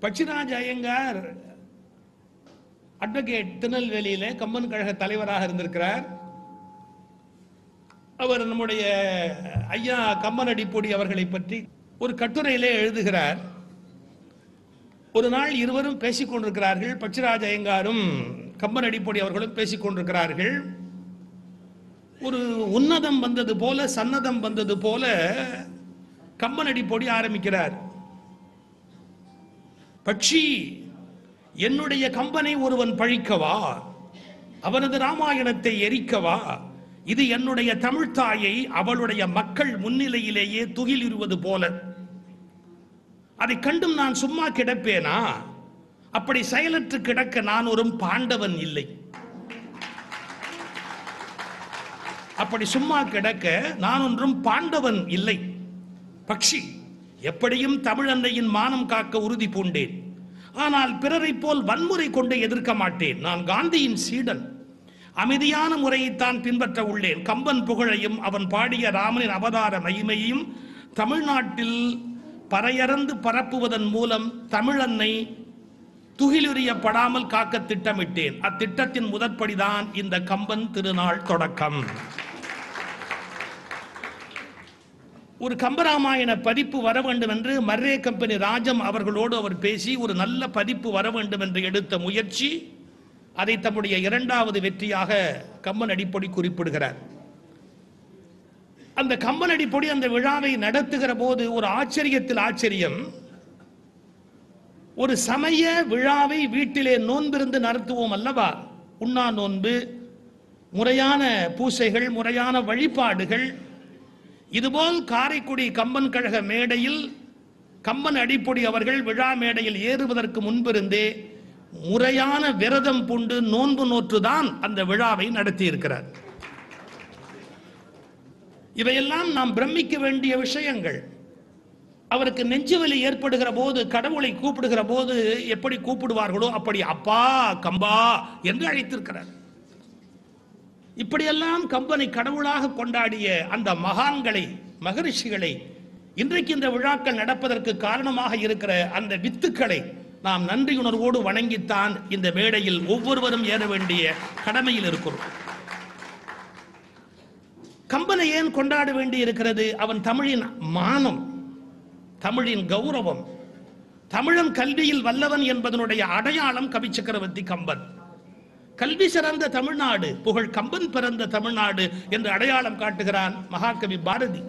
பச்சிராஜ் Iyengar advocate திருநெல்வேலியில கம்பன் கழக தலைவராக இருந்திருக்கிறார் அவர் நம்முடைய ஐயா கம்பன் அடிப்பொடி அவர்களை பற்றி ஒரு கட்டுரையிலே எழுதுகிறார் ஒரு நாள் இருவரும் பேசிக் கொண்டிருக்கிறார்கள் பச்சிராஜ் ஐயங்காரும் கம்பன் அடிப்பொடி அவர்களும் பேசிக் கொண்டிருக்கிறார்கள் ஒரு உன்னதம் வந்தது போல சன்னதம் வந்தது போல கம்பன் அடிப்பொடி ஆரம்பிக்கிறார் பட்சி என்னுடைய கம்பனை ஒருவன் பழிக்கவா அவனது ராமாயணத்தை எரிக்கவா இது என்னுடைய தமிழ்த்தாயை அவளுடைய மக்கள் முன்னிலையிலேயே துகிலிருவது போல அதை கண்டும் நான் சும்மா கிடப்பேனா அப்படி செயலற்று கிடக்க நான் ஒரு பாண்டவன் இல்லை அப்படி சும்மா கிடக்க நான் ஒன்றும் பாண்டவன் இல்லை பக்ஷி எப்படியும் தமிழன்னையின் மானம் காக்க உறுதி பூண்டேன் ஆனால் பிறரைப் போல் வன்முறை கொண்டு எதிர்க்க மாட்டேன் நான் காந்தியின் சீடன் அமைதியான முறையைத்தான் பின்பற்ற உள்ளேன் கம்பன் புகழையும் அவன் பாடிய ராமனின் அவதார மகிமையையும் தமிழ்நாட்டில் பறையறந்து பரப்புவதன் மூலம் தமிழன்னை துகிலுரியப்படாமல் காக்க திட்டமிட்டேன் அத்திட்டத்தின் முதற்படிதான் இந்த கம்பன் திருநாள் தொடக்கம் ஒரு கம்பராமாயண பதிப்பு வர வேண்டும் என்று மர்ரே கம்பெனி ராஜம் அவர்களோடு அவர் பேசி ஒரு நல்ல பதிப்பு வர வேண்டும் என்று எடுத்த முயற்சி அதை தம்முடைய இரண்டாவது வெற்றியாக கம்பன் அடிப்பொடி குறிப்பிடுகிறார் அந்த கம்பன் அடிப்பொடி அந்த விழாவை நடத்துகிற போது ஒரு ஆச்சரியத்தில் ஆச்சரியம் ஒரு சமய விழாவை வீட்டிலே நோன்பிருந்து நடத்துவோம் அல்லவா உண்ணா நோன்பு முறையான பூசைகள் முறையான வழிபாடுகள் இதுபோல் காரைக்குடி கம்பன் கழக மேடையில் கம்பன் அடிப்பொடி அவர்கள் விழா மேடையில் ஏறுவதற்கு முன்பிருந்தே முறையான விரதம் பூண்டு நோன்பு நோற்றுதான் அந்த விழாவை நடத்தி இருக்கிறார் இவையெல்லாம் நாம் பிரமிக்க வேண்டிய விஷயங்கள் அவருக்கு நெஞ்சுவலி ஏற்படுகிற போது கடவுளை கூப்பிடுகிற போது எப்படி கூப்பிடுவார்களோ அப்படி அப்பா கம்பா என்று அழைத்திருக்கிறார் இப்படியெல்லாம் கம்பனை கடவுளாக கொண்டாடிய அந்த மகான்களை மகரிஷிகளை இன்றைக்கு இந்த விழாக்கள் நடப்பதற்கு காரணமாக இருக்கிற அந்த வித்துக்களை நாம் நன்றியுணர்வோடு வணங்கித்தான் இந்த மேடையில் ஒவ்வொருவரும் ஏற வேண்டிய கடமையில் இருக்கிறோம் கம்பனை ஏன் கொண்டாட வேண்டி இருக்கிறது அவன் தமிழின் மானம் தமிழின் கௌரவம் தமிழன் கல்வியில் வல்லவன் என்பதனுடைய அடையாளம் கவி சக்கரவர்த்தி கம்பன் கல்வி சிறந்த தமிழ்நாடு புகழ் கம்பன் பிறந்த தமிழ்நாடு என்று அடையாளம் காட்டுகிறான் மகாகவி பாரதி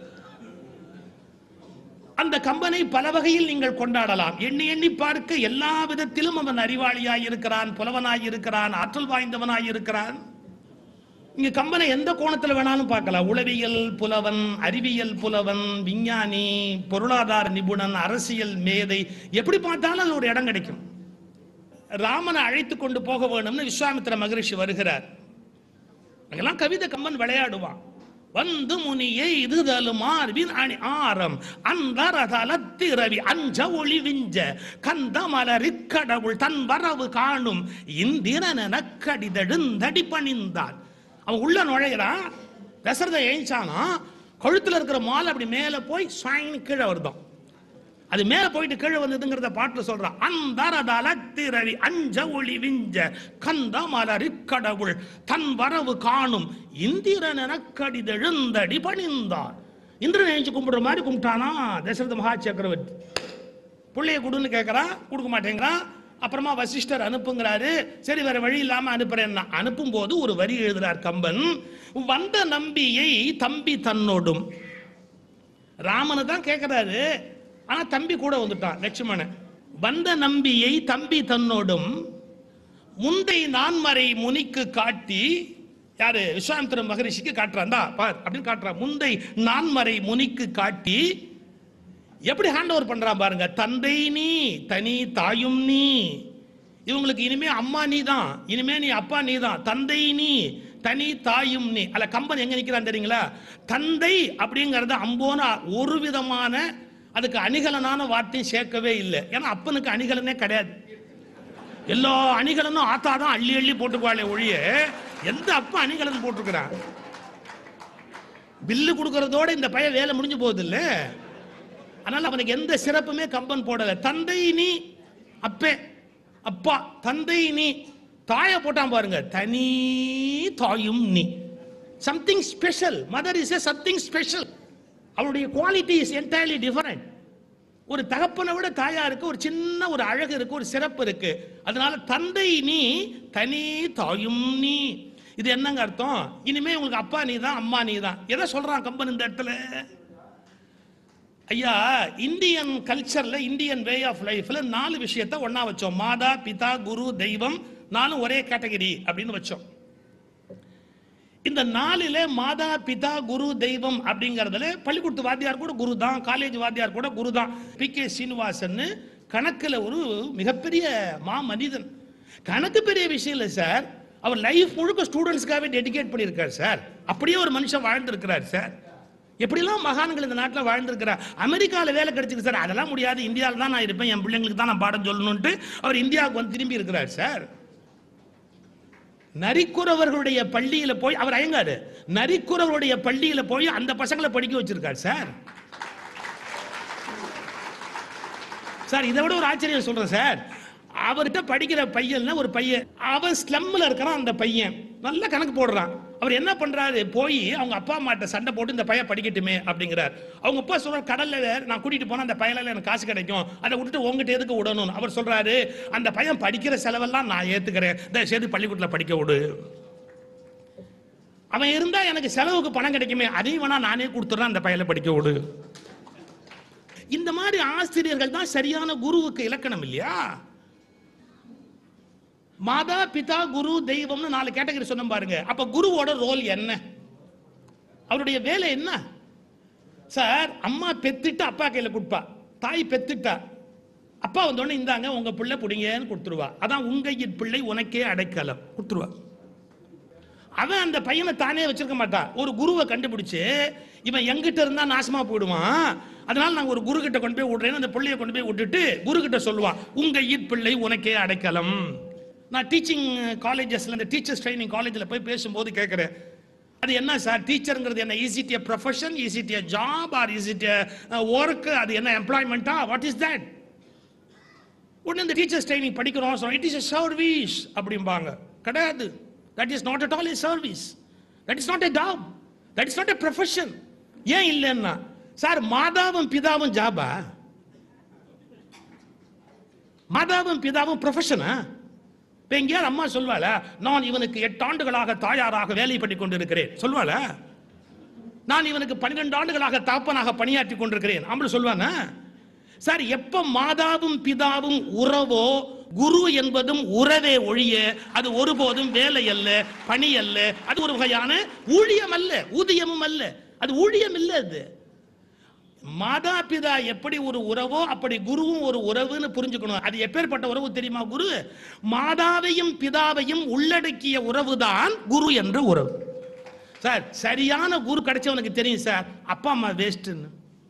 அந்த கம்பனை பல வகையில் நீங்கள் கொண்டாடலாம் எண்ணி எண்ணி பார்க்க எல்லா விதத்திலும் அவன் அறிவாளியாய் இருக்கிறான் புலவனாய் இருக்கிறான் ஆற்றல் வாய்ந்தவனாய் இருக்கிறான் இங்க கம்பனை எந்த கோணத்துல வேணாலும் பார்க்கலாம் உளவியல் புலவன் அறிவியல் புலவன் விஞ்ஞானி பொருளாதார நிபுணன் அரசியல் மேதை எப்படி பார்த்தாலும் அது ஒரு இடம் கிடைக்கும் ராமனை அழைத்து கொண்டு போக வேணும்னு விஸ்வாமித்திர மகரிஷி வருகிறார் அங்கெல்லாம் கவிதை கம்பன் விளையாடுவான் வந்து முனியை இதுதலுமார் அணி ஆரம் அந்தர தலத்திரவி அஞ்ச ஒளி விஞ்ச கந்த மலரிக்கடவுள் தன் வரவு காணும் இந்திரன நக்கடிதெழுந்தடி பணிந்தான் அவன் உள்ள நுழையிறான் தசரதை ஏஞ்சானா கழுத்துல இருக்கிற மாலை அப்படி மேல போய் ஸ்வாயின்னு கீழே வருதான் அது மேல போயிட்டு கீழே வந்ததுங்கிறத பாட்டுல சொல்றான் அந்தரதல திரவி அஞ்ச ஒளி விஞ்ச கந்த மலரி கடவுள் தன் வரவு காணும் இந்திரன் எனக்கடிதெழுந்தடி பணிந்தான் இந்திரன் எழுந்து கும்பிடுற மாதிரி கும்பிட்டானா தசரத மகா சக்கரவர்த்தி பிள்ளைய கொடுன்னு கேட்கறான் கொடுக்க மாட்டேங்கிறான் அப்புறமா வசிஷ்டர் அனுப்புங்கிறாரு சரி வேற வழி இல்லாம அனுப்புறேன் அனுப்பும் போது ஒரு வரி எழுதுறார் கம்பன் வந்த நம்பியை தம்பி தன்னோடும் ராமனு தான் கேட்கிறாரு ஆனா தம்பி கூட வந்துட்டான் லட்சுமணன் வந்த நம்பியை தம்பி தன்னோடும் முந்தை நான்மறை முனிக்கு காட்டி யாரு விஸ்வாமித்திர மகரிஷிக்கு காட்டுறான்டா பார் அப்படின்னு காட்டுறான் முந்தை நான்மறை முனிக்கு காட்டி எப்படி ஹேண்ட் ஓவர் பண்றான் பாருங்க தந்தை நீ தனி தாயும் நீ இவங்களுக்கு இனிமே அம்மா நீ தான் இனிமே நீ அப்பா நீ தான் தந்தை நீ தனி தாயும் நீ அல்ல கம்பன் எங்க நிக்கிறான் தெரியுங்களா தந்தை அப்படிங்கறது அம்போன ஒரு விதமான அதுக்கு அணிகலனான வார்த்தையும் சேர்க்கவே இல்லை ஏன்னா அப்பனுக்கு அணிகலனே கிடையாது எல்லா அணிகலனும் ஆத்தா தான் அள்ளி அள்ளி போட்டுக்குவாளே ஒழிய எந்த அப்பா அணிகலன் போட்டிருக்கிறான் பில்லு கொடுக்கறதோட இந்த பையன் வேலை முடிஞ்சு போகுது இல்ல அதனால அவனுக்கு எந்த சிறப்புமே கம்பன் போடல தந்தை நீ அப்பே அப்பா தந்தை நீ தாயை போட்டான் பாருங்க தனி தாயும் நீ something special mother is a something special அவளுடைய குவாலிட்டி இஸ் என்டையர்லி டிஃபரெண்ட் ஒரு தகப்பனை விட தாயாருக்கு ஒரு சின்ன ஒரு அழகு இருக்கு ஒரு சிறப்பு இருக்கு அதனால தந்தை நீ தனி தாயும் நீ இது என்னங்க அர்த்தம் இனிமே உங்களுக்கு அப்பா நீ தான் அம்மா நீ தான் எதை சொல்றான் கம்பன் இந்த இடத்துல ஐயா இந்தியன் கல்ச்சர்ல இந்தியன் வே ஆஃப் லைஃப்ல நாலு விஷயத்தை ஒண்ணா வச்சோம் மாதா பிதா குரு தெய்வம் நாலும் ஒரே கேட்டகரி அப்படின்னு வச்சோம் இந்த நாளில மாதா பிதா குரு தெய்வம் அப்படிங்கறதுல பள்ளிக்கூடத்து வாத்தியார் கூட குரு தான் காலேஜ் வாத்தியார் கூட குரு தான் பி கே சீனிவாசன் கணக்குல ஒரு மிகப்பெரிய மா மனிதன் கணக்கு பெரிய விஷயம் இல்லை சார் அவர் லைஃப் முழுக்க ஸ்டூடெண்ட்ஸ்க்காகவே டெடிகேட் பண்ணியிருக்கார் சார் அப்படியே ஒரு மனுஷன் வாழ்ந்திருக்கிறார் சார் எப்படிலாம் மகான்கள் இந்த நாட்டில் வாழ்ந்திருக்கிறார் அமெரிக்காவில் வேலை கிடைச்சிருக்கு சார் அதெல்லாம் முடியாது இந்தியாவில் தான் நான் இருப்பேன் என் பிள்ளைங்களுக்கு தான் நான் பாடம் சொல்லணும்ட்டு அவர் இந்தியாவுக்கு வந்து திரும்பி இருக்கிறார் சார் நரிக்குறவர்களுடைய பள்ளியில போய் அவர் அயங்காரு நரிக்குறவருடைய பள்ளியில போய் அந்த பசங்களை படிக்க வச்சிருக்கார் சார் சார் இதை விட ஒரு ஆச்சரியம் சொல்றேன் சார் அவர்கிட்ட படிக்கிற பையன்ல ஒரு பையன் அவன் ஸ்லம்ல இருக்கிறான் அந்த பையன் நல்ல கணக்கு போடுறான் அவர் என்ன பண்றாரு போய் அவங்க அப்பா அம்மாட்ட சண்டை போட்டு இந்த பையன் படிக்கட்டுமே அப்படிங்கிறார் அவங்க அப்பா சொல்றாரு கடல்ல வேற நான் கூட்டிட்டு போனா அந்த பையனால எனக்கு காசு கிடைக்கும் அதை விட்டுட்டு உங்ககிட்ட எதுக்கு விடணும் அவர் சொல்றாரு அந்த பையன் படிக்கிற செலவெல்லாம் நான் ஏத்துக்கிறேன் தயவு செய்து பள்ளிக்கூடத்துல படிக்க விடு அவன் இருந்தா எனக்கு செலவுக்கு பணம் கிடைக்குமே அதையும் வேணா நானே கொடுத்துறேன் அந்த பையனை படிக்க விடு இந்த மாதிரி ஆசிரியர்கள் தான் சரியான குருவுக்கு இலக்கணம் இல்லையா மாதா பிதா குரு தெய்வம்னு நாலு கேட்டகரி சொன்னோம் பாருங்க அப்ப குருவோட ரோல் என்ன அவருடைய வேலை என்ன சார் அம்மா பெத்துட்டு அப்பா கையில கொடுப்பா தாய் பெத்துட்டா அப்பா வந்தோடனே இந்தாங்க உங்க பிள்ளை பிடிங்கன்னு கொடுத்துருவா அதான் உங்க பிள்ளை உனக்கே அடைக்கலம் கொடுத்துருவா அவன் அந்த பையனை தானே வச்சிருக்க மாட்டான் ஒரு குருவை கண்டுபிடிச்சு இவன் எங்கிட்ட இருந்தா நாசமா போயிடுவான் அதனால நாங்க ஒரு குரு கிட்ட கொண்டு போய் விடுறேன்னு அந்த பிள்ளைய கொண்டு போய் விட்டுட்டு குரு கிட்ட சொல்லுவான் உங்க ஈட்பிள்ளை உனக்கே அடைக்கலம் நான் டீச்சிங் காலேஜஸ்ல இந்த டீச்சர்ஸ் ட்ரைனிங் காலேஜில் போய் பேசும்போது கேட்குறேன் அது என்ன சார் டீச்சருங்கிறது என்ன is it a profession is it a job or is it work அது என்ன எம்ப்ளாய்மெண்ட்டா வாட் இஸ் தட் உடனே இந்த டீச்சர்ஸ் ட்ரைனிங் படிக்கிறோம் so it is a service அப்படிம்பாங்க கிடையாது that is not at all a service that is not a job that is not a profession ஏன் இல்லைன்னா சார் மாதாவும் பிதாவும் ஜாபா மாதாவும் பிதாவும் ப்ரொஃபஷனா இப்போ எங்கேயாவது அம்மா சொல்வாள நான் இவனுக்கு எட்டு ஆண்டுகளாக தாயாராக வேலை பண்ணி கொண்டிருக்கிறேன் சொல்வாள நான் இவனுக்கு பன்னிரெண்டு ஆண்டுகளாக தாப்பனாக பணியாற்றி கொண்டிருக்கிறேன் அப்படி சொல்வானா சார் எப்ப மாதாவும் பிதாவும் உறவோ குரு என்பதும் உறவே ஒழிய அது ஒருபோதும் வேலை அல்ல பணி அல்ல அது ஒரு வகையான ஊழியம் அல்ல ஊதியமும் அல்ல அது ஊழியம் இல்ல அது மாதா பிதா எப்படி ஒரு உறவோ அப்படி குருவும் ஒரு உறவுன்னு புரிஞ்சுக்கணும் அது எப்பேற்பட்ட உறவு தெரியுமா குரு மாதாவையும் பிதாவையும் உள்ளடக்கிய உறவுதான் குரு என்ற உறவு சார் சரியான குரு கிடைச்சவனுக்கு தெரியும் சார் அப்பா அம்மா வேஸ்ட்னு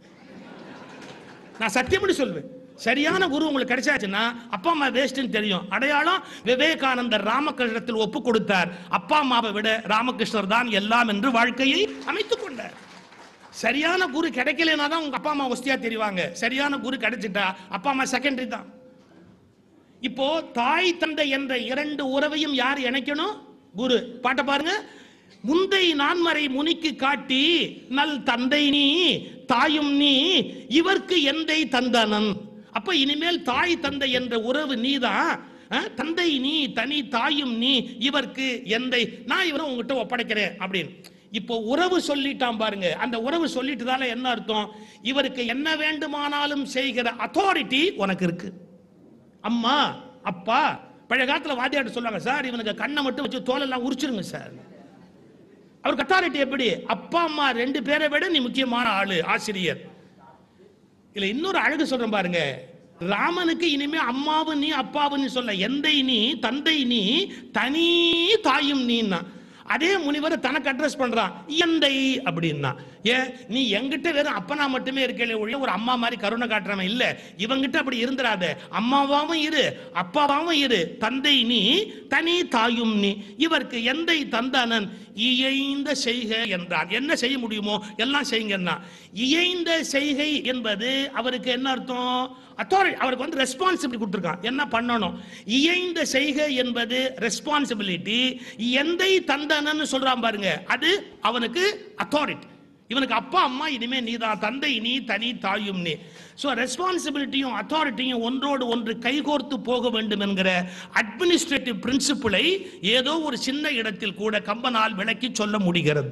நான் சத்தியப்படி சொல்வேன் சரியான குரு உங்களுக்கு கிடைச்சாச்சுன்னா அப்பா அம்மா வேஸ்ட்னு தெரியும் அடையாளம் விவேகானந்தர் ராமகிருஷ்ணத்தில் ஒப்பு கொடுத்தார் அப்பா அம்மாவை விட ராமகிருஷ்ணர் தான் எல்லாம் என்று வாழ்க்கையை அமைத்துக் கொண்டார் சரியான குரு கிடைக்கலனா தான் உங்க அப்பா அம்மா ஒஸ்தியா தெரிவாங்க சரியான குரு கிடைச்சிட்டா அப்பா அம்மா செகண்டரி தான் இப்போ தாய் தந்தை என்ற இரண்டு உறவையும் யார் இணைக்கணும் குரு பாட்ட பாருங்க முந்தை நான்மறை முனிக்கு காட்டி நல் தந்தை நீ தாயும் நீ இவர்க்கு எந்தை தந்தனன் அப்ப இனிமேல் தாய் தந்தை என்ற உறவு நீதான் அஹ், தந்தை நீ தனி தாயும் நீ இவர்க்கு எந்தை நான் இவரை உங்ககிட்ட ஒப்படைக்கிறேன் அப்படின்னு இப்போ உறவு சொல்லிட்டான் பாருங்க அந்த உறவு சொல்லிட்டதால என்ன அர்த்தம் இவருக்கு என்ன வேண்டுமானாலும் செய்கிற அத்தாரிட்டி உனக்கு இருக்கு அம்மா அப்பா பழைய காலத்துல வாத்தியாட்டு சொல்லுவாங்க சார் இவனுக்கு கண்ணை மட்டும் வச்சு தோலெல்லாம் உரிச்சிருங்க சார் அவருக்கு அத்தாரிட்டி எப்படி அப்பா அம்மா ரெண்டு பேரை விட நீ முக்கியமான ஆளு ஆசிரியர் இதுல இன்னொரு அழகு சொல்றேன் பாருங்க ராமனுக்கு இனிமே அம்மாவும் நீ அப்பாவும் நீ சொல்ல எந்தை நீ தந்தை நீ தனி தாயும் நீன்னா அதே முனிவர் தனக்கு அட்ரஸ் பண்றான் எந்தை அப்படின்னா ஏன் நீ என்கிட்ட வெறும் அப்பனா மட்டுமே இருக்கல ஒழிய ஒரு அம்மா மாதிரி கருணை காட்டுறவன் இல்ல இவங்கிட்ட அப்படி இருந்துராத அம்மாவாவும் இரு அப்பாவாவும் இரு தந்தை நீ தனி தாயும் நீ இவருக்கு எந்தை தந்தானன் இயைந்த செய்க என்றான் என்ன செய்ய முடியுமோ எல்லாம் செய்யுங்கன்னா இயைந்த செய்கை என்பது அவருக்கு என்ன அர்த்தம் அத்தாரிட்டி அவருக்கு வந்து ரெஸ்பான்சிபிலிட்டி கொடுத்துருக்கான் என்ன பண்ணணும் இயைந்த செய்கை என்பது ரெஸ்பான்சிபிலிட்டி எந்தை தந்தனன்னு சொல்றான் பாருங்க அது அவனுக்கு அத்தாரிட்டி இவனுக்கு அப்பா அம்மா இனிமே நீ தான் தந்தை நீ தனி தாயும் நீ ஸோ ரெஸ்பான்சிபிலிட்டியும் அத்தாரிட்டியும் ஒன்றோடு ஒன்று கைகோர்த்து போக வேண்டும் என்கிற அட்மினிஸ்ட்ரேட்டிவ் பிரின்சிபிளை ஏதோ ஒரு சின்ன இடத்தில் கூட கம்பனால் விளக்கி சொல்ல முடிகிறது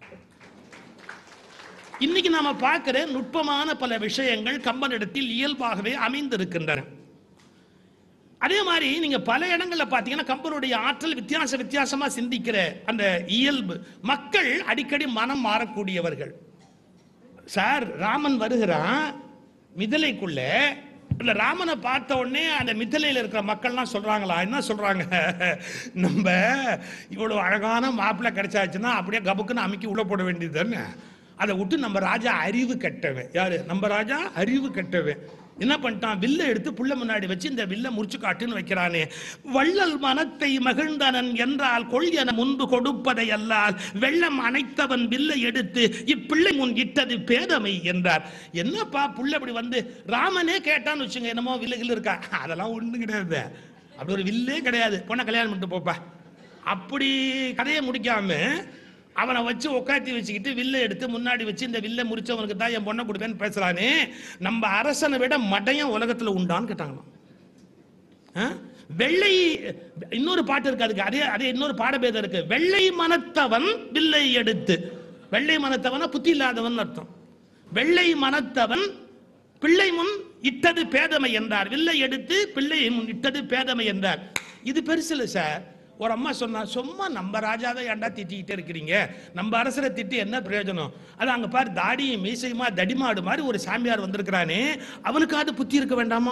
இன்னைக்கு நாம பார்க்கிற நுட்பமான பல விஷயங்கள் கம்பனிடத்தில் இயல்பாகவே அமைந்திருக்கின்றன அதே மாதிரி நீங்க பல இடங்கள்ல பாத்தீங்கன்னா கம்பனுடைய ஆற்றல் வித்தியாச வித்தியாசமா சிந்திக்கிற அந்த இயல்பு மக்கள் அடிக்கடி மனம் மாறக்கூடியவர்கள் சார் ராமன் வருகிறான் மிதிலைக்குள்ள இல்ல ராமனை பார்த்த உடனே அந்த மிதிலையில் இருக்கிற மக்கள்லாம் சொல்றாங்களா என்ன சொல்றாங்க நம்ம இவ்வளவு அழகான மாப்பிள்ளை கிடைச்சாச்சுன்னா அப்படியே கபுக்குன்னு அமுக்கி உள்ள போட வேண்டியது தானே அதை விட்டு நம்ம ராஜா அறிவு கெட்டவன் யாரு நம்ம ராஜா அறிவு கெட்டவன் என்ன பண்ணிட்டான் வில்ல எடுத்து புள்ள முன்னாடி வச்சு இந்த வில்ல முறிச்சு காட்டுன்னு வைக்கிறானே வள்ளல் மனத்தை மகிழ்ந்தனன் என்றால் கொள் என முன்பு கொடுப்பதை அல்லால் வெள்ளம் அணைத்தவன் வில்லை எடுத்து இப்பிள்ளை முன் இட்டது பேதமை என்றார் என்னப்பா புள்ள இப்படி வந்து ராமனே கேட்டான்னு வச்சுங்க என்னமோ வில்லு கில்லு இருக்கா அதெல்லாம் ஒண்ணும் கிடையாது அப்படி ஒரு வில்லே கிடையாது பொண்ணை கல்யாணம் பண்ணிட்டு போப்பா அப்படி கதையை முடிக்காம அவனை வச்சு உட்காத்தி வச்சுக்கிட்டு வில்லை எடுத்து முன்னாடி வச்சு இந்த வில்லை முறிச்சவனுக்கு தான் என் பொண்ணை கொடுப்பேன்னு பேசுறானே நம்ம அரசனை விட மடையம் உலகத்துல உண்டான்னு கேட்டாங்களாம் ஆ? வெள்ளை இன்னொரு பாட்டு இருக்கு அதுக்கு அதே அதே இன்னொரு பாடபேதம் இருக்கு வெள்ளை மனத்தவன் வில்லை எடுத்து வெள்ளை மனத்தவனா புத்தி இல்லாதவன் அர்த்தம் வெள்ளை மனத்தவன் பிள்ளை முன் இட்டது பேதமை என்றார் வில்லை எடுத்து பிள்ளை முன் இட்டது பேதமை என்றார் இது பெருசு இல்லை சார் ஒரு அம்மா சொன்னா சும்மா நம்ம ராஜாவை ஏன்டா திட்டிக்கிட்டே இருக்கிறீங்க நம்ம அரசரை திட்டி என்ன பிரயோஜனம் அது அங்க பாரு தாடியும் மீசையுமா தடிமாடு மாதிரி ஒரு சாமியார் வந்திருக்கிறானே அவனுக்காவது புத்தி இருக்க வேண்டாமா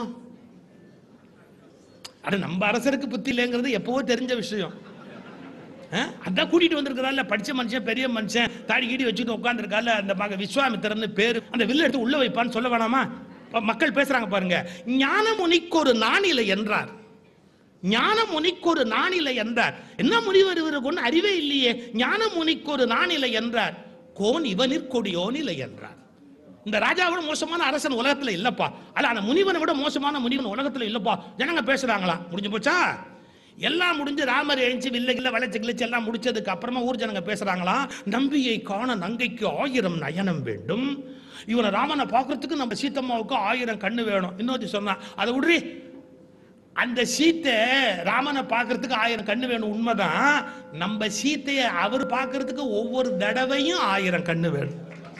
அது நம்ம அரசருக்கு புத்தி இல்லைங்கிறது எப்பவோ தெரிஞ்ச விஷயம் ஆ? அதான் கூட்டிட்டு வந்திருக்கிறான்ல படிச்ச மனுஷன் பெரிய மனுஷன் தாடி கீடி வச்சுட்டு உட்காந்துருக்கால அந்த மக விஸ்வாமித்திரன்னு பேரு அந்த வில்ல எடுத்து உள்ள வைப்பான்னு சொல்ல வேணாமா இப்ப மக்கள் பேசுறாங்க பாருங்க ஞானமுனிக்கு ஒரு நாணிலை என்றார் ஞானமுனிக்கு ஒரு நாணிலை என்றார் என்ன முனிவர் இவருக்கு ஒன்றும் அறிவே இல்லையே ஞானமுனிக்கு ஒரு நாணிலை என்றார் கோன் இவனிற்கொடியோன் இல்லை என்றார் இந்த ராஜாவோட மோசமான அரசன் உலகத்துல இல்லப்பா அல்ல அந்த முனிவனை விட மோசமான முனிவன் உலகத்துல இல்லப்பா ஜனங்க பேசுறாங்களா முடிஞ்சு போச்சா எல்லாம் முடிஞ்சு ராமர் எழுந்து வில்ல கில்ல வளைச்சு கிழிச்சு எல்லாம் முடிச்சதுக்கு அப்புறமா ஊர் ஜனங்க பேசுறாங்களா நம்பியை காண நங்கைக்கு ஆயிரம் நயனம் வேண்டும் இவனை ராமனை பார்க்கறதுக்கு நம்ம சீத்தம்மாவுக்கு ஆயிரம் கண்ணு வேணும் இன்னொரு சொன்னா அதை விடுறி அந்த சீத்தை ராமனை பார்க்கறதுக்கு ஆயிரம் கண்ணு வேணும் உண்மைதான் நம்ம சீத்தையை அவர் பார்க்கறதுக்கு ஒவ்வொரு தடவையும் ஆயிரம் கண்ணு வேணும்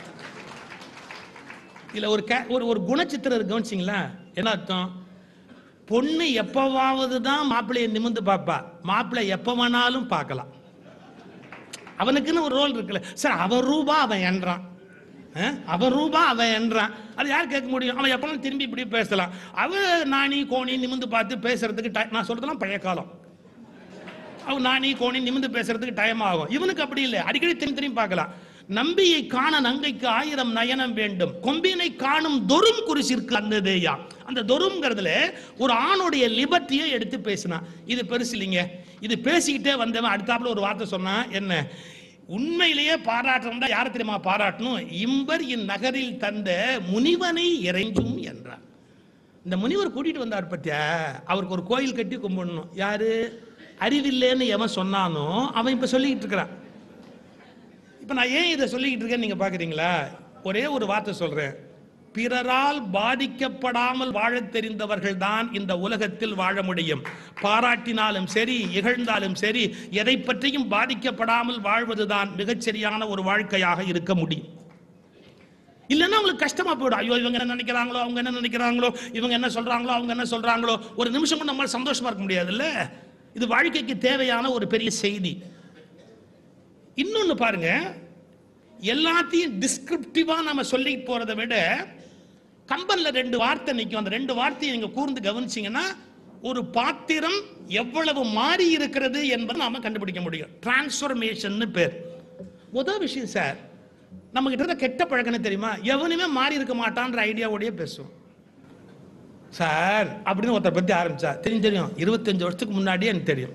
இதுல ஒரு கே- ஒரு ஒரு குணச்சித்திரம் இருக்கு கவனிச்சிங்களா என்ன அர்த்தம் பொண்ணு எப்பவாவது தான் மாப்பிள்ளையை நிமிந்து பார்ப்பா மாப்பிள்ளை எப்ப வேணாலும் பார்க்கலாம் அவனுக்குன்னு ஒரு ரோல் இருக்குல்ல சார் அவன் ரூபா அவன் என்றான் அஹ்? அவன் ரூபா அவன் என்றான் அது யார் கேட்க முடியும் அவன் எப்பவும் திரும்பி இப்படி பேசலாம் அவன் நாணி கோணி நிமிந்து பார்த்து பேசுறதுக்கு ti- நான் சொல்றதெல்லாம் பழைய காலம் அவன் நாணி கோணி நிமிந்து பேசுறதுக்கு டைம் ஆகும் இவனுக்கு அப்படி இல்லை அடிக்கடி திரும்பி திரும்பி பார்க்கலாம் நம்பியை காண நங்கைக்கு ஆயிரம் நயனம் வேண்டும் கொம்பினை காணும் தொரும் குறிச்சிற்கு அந்ததேயா அந்த தொரும்ங்கிறதுல ஒரு ஆணுடைய லிபர்ட்டியை எடுத்து பேசினான் இது பெருசு இல்லைங்க இது பேசிக்கிட்டே வந்தவன் அடுத்தாப்புல ஒரு வார்த்தை சொன்னான் என்ன உண்மையிலேயே பாராட்டணும் யாரை தெரியுமா பாராட்டணும் இம்பர் இந்நகரில் தந்த முனிவனை இறைஞ்சும் என்றார் இந்த முனிவர் கூட்டிட்டு வந்தார் பத்தியா அவருக்கு ஒரு கோயில் கட்டி கும்பிடணும் யாரு அறிவில்லைன்னு எவன் சொன்னானோ அவன் இப்ப சொல்லிக்கிட்டு இருக்கிறான் இப்ப நான் ஏன் இதை சொல்லிக்கிட்டு இருக்கேன்னு நீங்க பாக்குறீங்களா ஒரே ஒரு வார்த்தை சொல்றேன் பிறரால் பாதிக்கப்படாமல் வாழத் தெரிந்தவர்கள் தான் இந்த உலகத்தில் வாழ முடியும் பாராட்டினாலும் சரி இகழ்ந்தாலும் சரி எதை பற்றியும் பாதிக்கப்படாமல் வாழ்வதுதான் மிகச்சரியான ஒரு வாழ்க்கையாக இருக்க முடியும் இல்லைன்னா அவங்களுக்கு கஷ்டமா போயிடும் ஐயோ இவங்க என்ன நினைக்கிறாங்களோ அவங்க என்ன நினைக்கிறாங்களோ இவங்க என்ன சொல்றாங்களோ அவங்க என்ன சொல்றாங்களோ ஒரு நிமிஷம் கூட நம்மளால சந்தோஷமா இருக்க முடியாதுல்ல இது வாழ்க்கைக்கு தேவையான ஒரு பெரிய செய்தி இன்னொன்னு பாருங்க எல்லாத்தையும் டிஸ்கிரிப்டிவா நம்ம சொல்லி போறதை விட கம்பன்ல ரெண்டு வார்த்தை நிற்கும் அந்த ரெண்டு வார்த்தையை நீங்க கூர்ந்து கவனிச்சீங்கன்னா ஒரு பாத்திரம் எவ்வளவு மாறி இருக்கிறது என்பதை நாம கண்டுபிடிக்க முடியும் டிரான்ஸ்ஃபர்மேஷன் பேர் முதல் விஷயம் சார் நம்ம கிட்ட இருக்க கெட்ட பழக்கம் என்ன தெரியுமா எவனுமே மாறி இருக்க மாட்டான்ற ஐடியாவோடய பேசுவோம் சார் அப்படின்னு ஒருத்தர் பத்தி ஆரம்பிச்சா தெரியும் தெரியும் இருபத்தஞ்சு வருஷத்துக்கு முன்னாடியே எனக்கு தெரியும்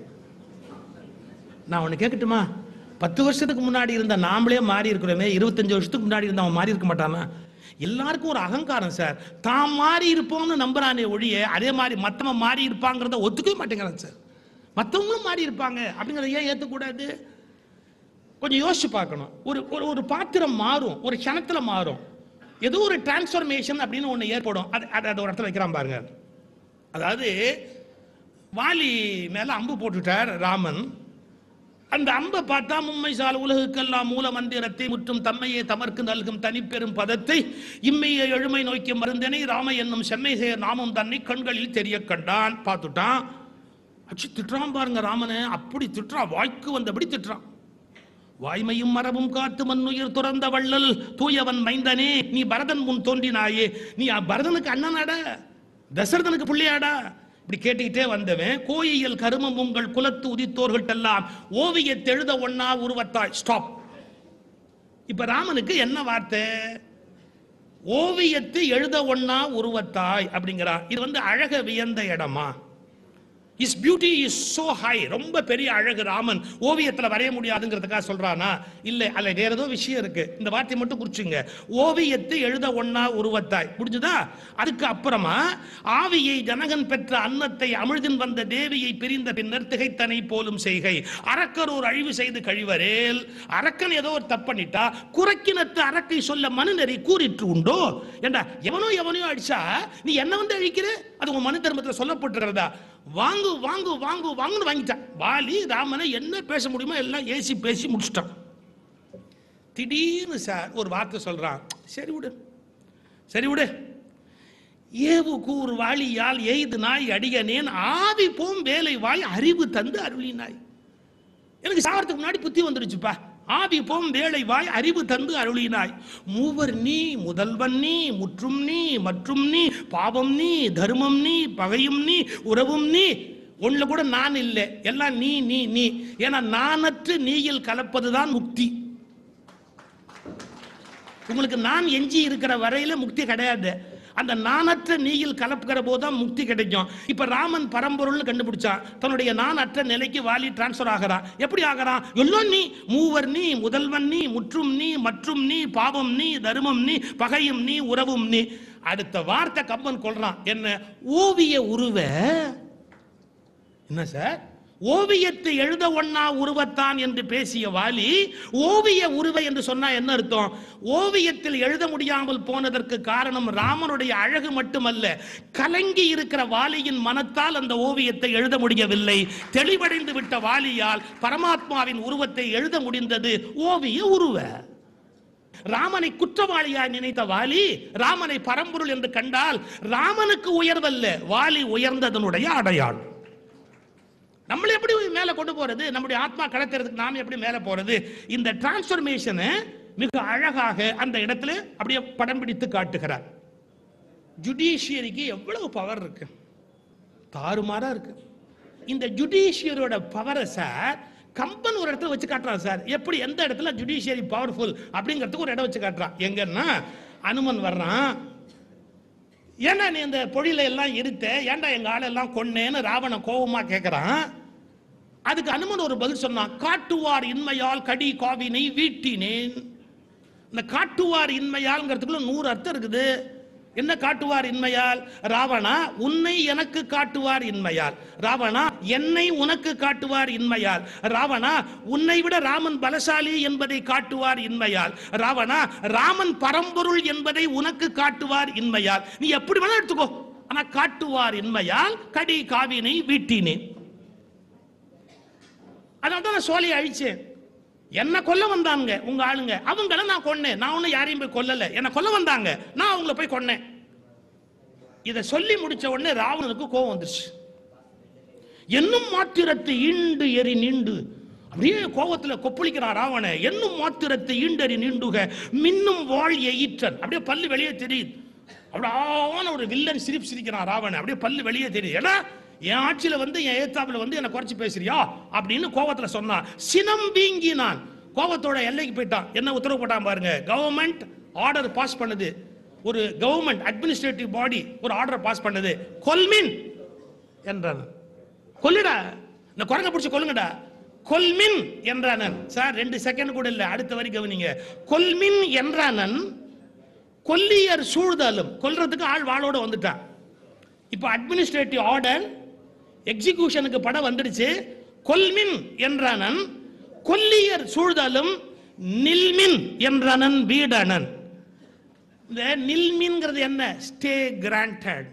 நான் ஒன்று கேட்கட்டுமா பத்து வருஷத்துக்கு முன்னாடி இருந்த நாமளே மாறி இருக்கிறோமே இருபத்தஞ்சு வருஷத்துக்கு முன்னாடி இருந்த அவன் மாறி இருக்க மாட்டானா எல்லாருக்கும் ஒரு அகங்காரம் சார் தான் மாறி இருப்போம்னு நம்புறானே ஒழிய அதே மாதிரி மற்றவன் மாறி இருப்பாங்கிறத ஒத்துக்கவே மாட்டேங்கிறான் சார் மற்றவங்களும் மாறி இருப்பாங்க அப்படிங்கிறத ஏன் ஏற்றக்கூடாது கொஞ்சம் யோசிச்சு பார்க்கணும் ஒரு ஒரு ஒரு பாத்திரம் மாறும் ஒரு க்ஷணத்துல மாறும் ஏதோ ஒரு டிரான்ஸ்ஃபர்மேஷன் அப்படின்னு ஒன்று ஏற்படும் அது அது அது ஒரு இடத்துல வைக்கிறான் பாருங்க அதாவது வாலி மேல அம்பு போட்டுட்டார் ராமன் அந்த அம்பை பார்த்தா மும்மை சால் உலகுக்கெல்லாம் மூல மந்திரத்தை முற்றும் தம்மையே தமர்க்கு நல்கும் தனிப்பெரும் பதத்தை இம்மையை எழுமை நோக்கி மருந்தனை ராம என்னும் செம்மை செயர் நாமம் தன்னை கண்களில் தெரிய கண்டான் பார்த்துட்டான் அச்சு திட்டுறான் பாருங்க ராமனை அப்படி திட்டுறான் வாய்க்கு வந்தபடி திட்டுறான் வாய்மையும் மரபும் காத்து மண்ணுயிர் துறந்த வள்ளல் தூயவன் மைந்தனே நீ பரதன் முன் தோன்றினாயே நீ பரதனுக்கு அண்ணனாடா தசரதனுக்கு புள்ளியாடா இப்படி கேட்டுக்கிட்டே வந்தவன் கோயியல் கருமம் உங்கள் குலத்து உதித்தோர்கள்ட்டெல்லாம் ஓவியத்தெழுத ஒன்னா உருவத்தாய் ஸ்டாப் இப்ப ராமனுக்கு என்ன வார்த்தை ஓவியத்தை எழுத ஒன்னா உருவத்தாய் அப்படிங்கிறான் இது வந்து அழக வியந்த இடமா is beauty is so high ரொம்ப பெரிய அழகு ராமன் ஓவியத்துல வரைய முடியாதுங்கிறதுக்காக சொல்றானா இல்ல அல்ல வேற ஏதோ விஷயம் இருக்கு இந்த வார்த்தை மட்டும் குறிச்சுங்க ஓவியத்தை எழுத ஒன்னா உருவத்தாய் முடிஞ்சுதா அதுக்கு அப்புறமா ஆவியை ஜனகன் பெற்ற அன்னத்தை அமிழ்தின் வந்த தேவியை பிரிந்த பின்னர் திகைத்தனை போலும் செய்கை அரக்கர் அழிவு செய்து கழிவரேல் அரக்கன் ஏதோ ஒரு தப்பண்ணிட்டா குறைக்கினத்து அரக்கை சொல்ல மனுநெறி கூறிற்று உண்டோ ஏண்டா எவனோ எவனையோ அடிச்சா நீ என்ன வந்து அழிக்கிற அது உன் மனு தர்மத்தில் சொல்லப்பட்டிருக்கிறதா வாங்கு வாங்கு வாங்கு வாங்குன்னு வாங்கிட்டான் வாலி ராமனை என்ன பேச முடியுமோ எல்லாம் ஏசி பேசி முடிச்சிட்டான் திடீர்னு சார் ஒரு வார்த்தை சொல்றான் சரி விடு சரி விடு ஏவு கூர் வாளியால் எய்து நாய் அடியனேன் ஆவி போம் வேலை வாய் அறிவு தந்து அருளினாய் எனக்கு சாகிறதுக்கு முன்னாடி புத்தி வந்துடுச்சுப்பா ஆவி போம் வேலை வாய் அறிவு தந்து அருளினாய் மூவர் நீ முதல்வன் நீ முற்றும் நீ மற்றும் நீ பாவம் நீ தர்மம் நீ பகையும் நீ உறவும் நீ ஒண்ணுல கூட நான் இல்லை எல்லாம் நீ நீ நீ ஏன்னா நானற்று நீயில் கலப்பதுதான் முக்தி உங்களுக்கு நான் எஞ்சி இருக்கிற வரையில முக்தி கிடையாது அந்த நானற்ற நீயில் கலப்புகிற போதுதான் முக்தி கிடைக்கும் இப்ப ராமன் பரம்பொருள்னு கண்டுபிடிச்சான் தன்னுடைய நான் அற்ற நிலைக்கு வாலி டிரான்ஸ்ஃபர் ஆகிறான் எப்படி ஆகிறான் எல்லாம் நீ மூவர் நீ முதல்வன் நீ முற்றும் நீ மற்றும் நீ பாவம் நீ தர்மம் நீ பகையும் நீ உறவும் நீ அடுத்த வார்த்தை கம்பன் கொள்றான் என்ன ஓவிய உருவ என்ன சார் ஓவியத்தை எழுத ஒண்ணா உருவத்தான் என்று பேசிய வாலி ஓவிய உருவை என்று சொன்னா என்ன அர்த்தம் ஓவியத்தில் எழுத முடியாமல் போனதற்கு காரணம் ராமனுடைய அழகு மட்டுமல்ல கலங்கி இருக்கிற வாலியின் மனத்தால் அந்த ஓவியத்தை எழுத முடியவில்லை தெளிவடைந்து விட்ட வாலியால் பரமாத்மாவின் உருவத்தை எழுத முடிந்தது ஓவிய உருவ ராமனை குற்றவாளியாய் நினைத்த வாலி ராமனை பரம்பொருள் என்று கண்டால் ராமனுக்கு உயர்வல்ல வாலி உயர்ந்ததனுடைய அடையாளம் நம்மளை எப்படி மேல கொண்டு போறது நம்முடைய ஆத்மா கடத்துறதுக்கு நாம எப்படி மேல போறது இந்த டிரான்ஸ்பர்மேஷனை மிக அழகாக அந்த இடத்துல அப்படியே படம் பிடித்து காட்டுகிறார் ஜுடிஷியரிக்கு எவ்வளவு பவர் இருக்கு தாறுமாறா இருக்கு இந்த ஜுடிஷியரோட பவரை சார் கம்பன் ஒரு இடத்துல வச்சு காட்டுறான் சார் எப்படி எந்த இடத்துல ஜுடிஷியரி பவர்ஃபுல் அப்படிங்கிறதுக்கு ஒரு இடம் வச்சு காட்டுறான் எங்கன்னா அனுமன் வர்றான் ஏன்டா நீ இந்த பொழில எல்லாம் இருத்த ஏன்டா எங்க ஆளெல்லாம் கொன்னேன்னு ராவணன் கோபமா கேட்கிறான் அதுக்கு அனுமன் ஒரு பதில் சொன்னான் காட்டுவார் இன்மையால் கடி காவினை வீட்டினேன் இந்த காட்டுவார் இன்மையால்ங்கிறதுக்குள்ள நூறு அர்த்தம் இருக்குது என்ன காட்டுவார் இன்மையால் ராவணா உன்னை எனக்கு காட்டுவார் இன்மையால் ராவணா என்னை உனக்கு காட்டுவார் இன்மையால் ராவணா உன்னை விட ராமன் பலசாலி என்பதை காட்டுவார் இன்மையால் ராவணா ராமன் பரம்பொருள் என்பதை உனக்கு காட்டுவார் இன்மையால் நீ எப்படி வேணா எடுத்துக்கோ ஆனா காட்டுவார் இன்மையால் கடி காவினை வீட்டினேன் அதனால தான் நான் சோலையை அழிச்சேன் என்ன கொல்ல வந்தாங்க உங்க ஆளுங்க அவங்கள நான் கொன்னேன் நான் ஒன்னும் யாரையும் போய் கொல்லல என்ன கொல்ல வந்தாங்க நான் அவங்கள போய் கொன்னேன் இதை சொல்லி முடிச்ச உடனே ராவணனுக்கு கோபம் வந்துருச்சு என்னும் மாத்திரத்தை ஈண்டு எரி நீண்டு அப்படியே கோபத்துல கொப்பளிக்கிறான் ராவண என்னும் மாத்திரத்தை ஈண்டறி நீண்டுக மின்னும் வாழ் எயிற்றன் அப்படியே பல்லு வெளியே தெரியுது அப்படியே ஒரு வில்லன் சிரிப்பு சிரிக்கிறான் ராவணன் அப்படியே பல்லு வெளியே தெரியுது ஏன்னா என் ஆட்சியில வந்து என் ஏத்தாப்புல வந்து என்னை குறைச்சு பேசுறியா அப்படின்னு கோபத்துல சொன்னான் சினம் வீங்கினான் கோபத்தோட எல்லைக்கு போயிட்டான் என்ன உத்தரவு போட்டான் பாருங்க கவர்மெண்ட் ஆர்டர் பாஸ் பண்ணுது ஒரு கவர்மெண்ட் அட்மினிஸ்ட்ரேட்டிவ் பாடி ஒரு ஆர்டர் பாஸ் பண்ணுது கொல்மின் என்றான் கொல்லுடா இந்த குரங்க பிடிச்சி கொல்லுங்கடா கொல்மின் என்றானன் சார் ரெண்டு செகண்ட் கூட இல்ல அடுத்த வரி கவனிங்க கொல்மின் என்றானன் கொல்லியர் சூழ்தாலும் கொல்றதுக்கு ஆள் வாளோட வந்துட்டான் இப்போ அட்மினிஸ்ட்ரேட்டிவ் ஆர்டர் எக்ஸிகியூஷனுக்கு படம் வந்துடுச்சு கொல்மின் என்றானன் கொல்லியர் சூழ்தாலும் நில்மின் என்றானன் வீடானன் இந்த நில்மின்ங்கிறது என்ன ஸ்டே கிராண்டட்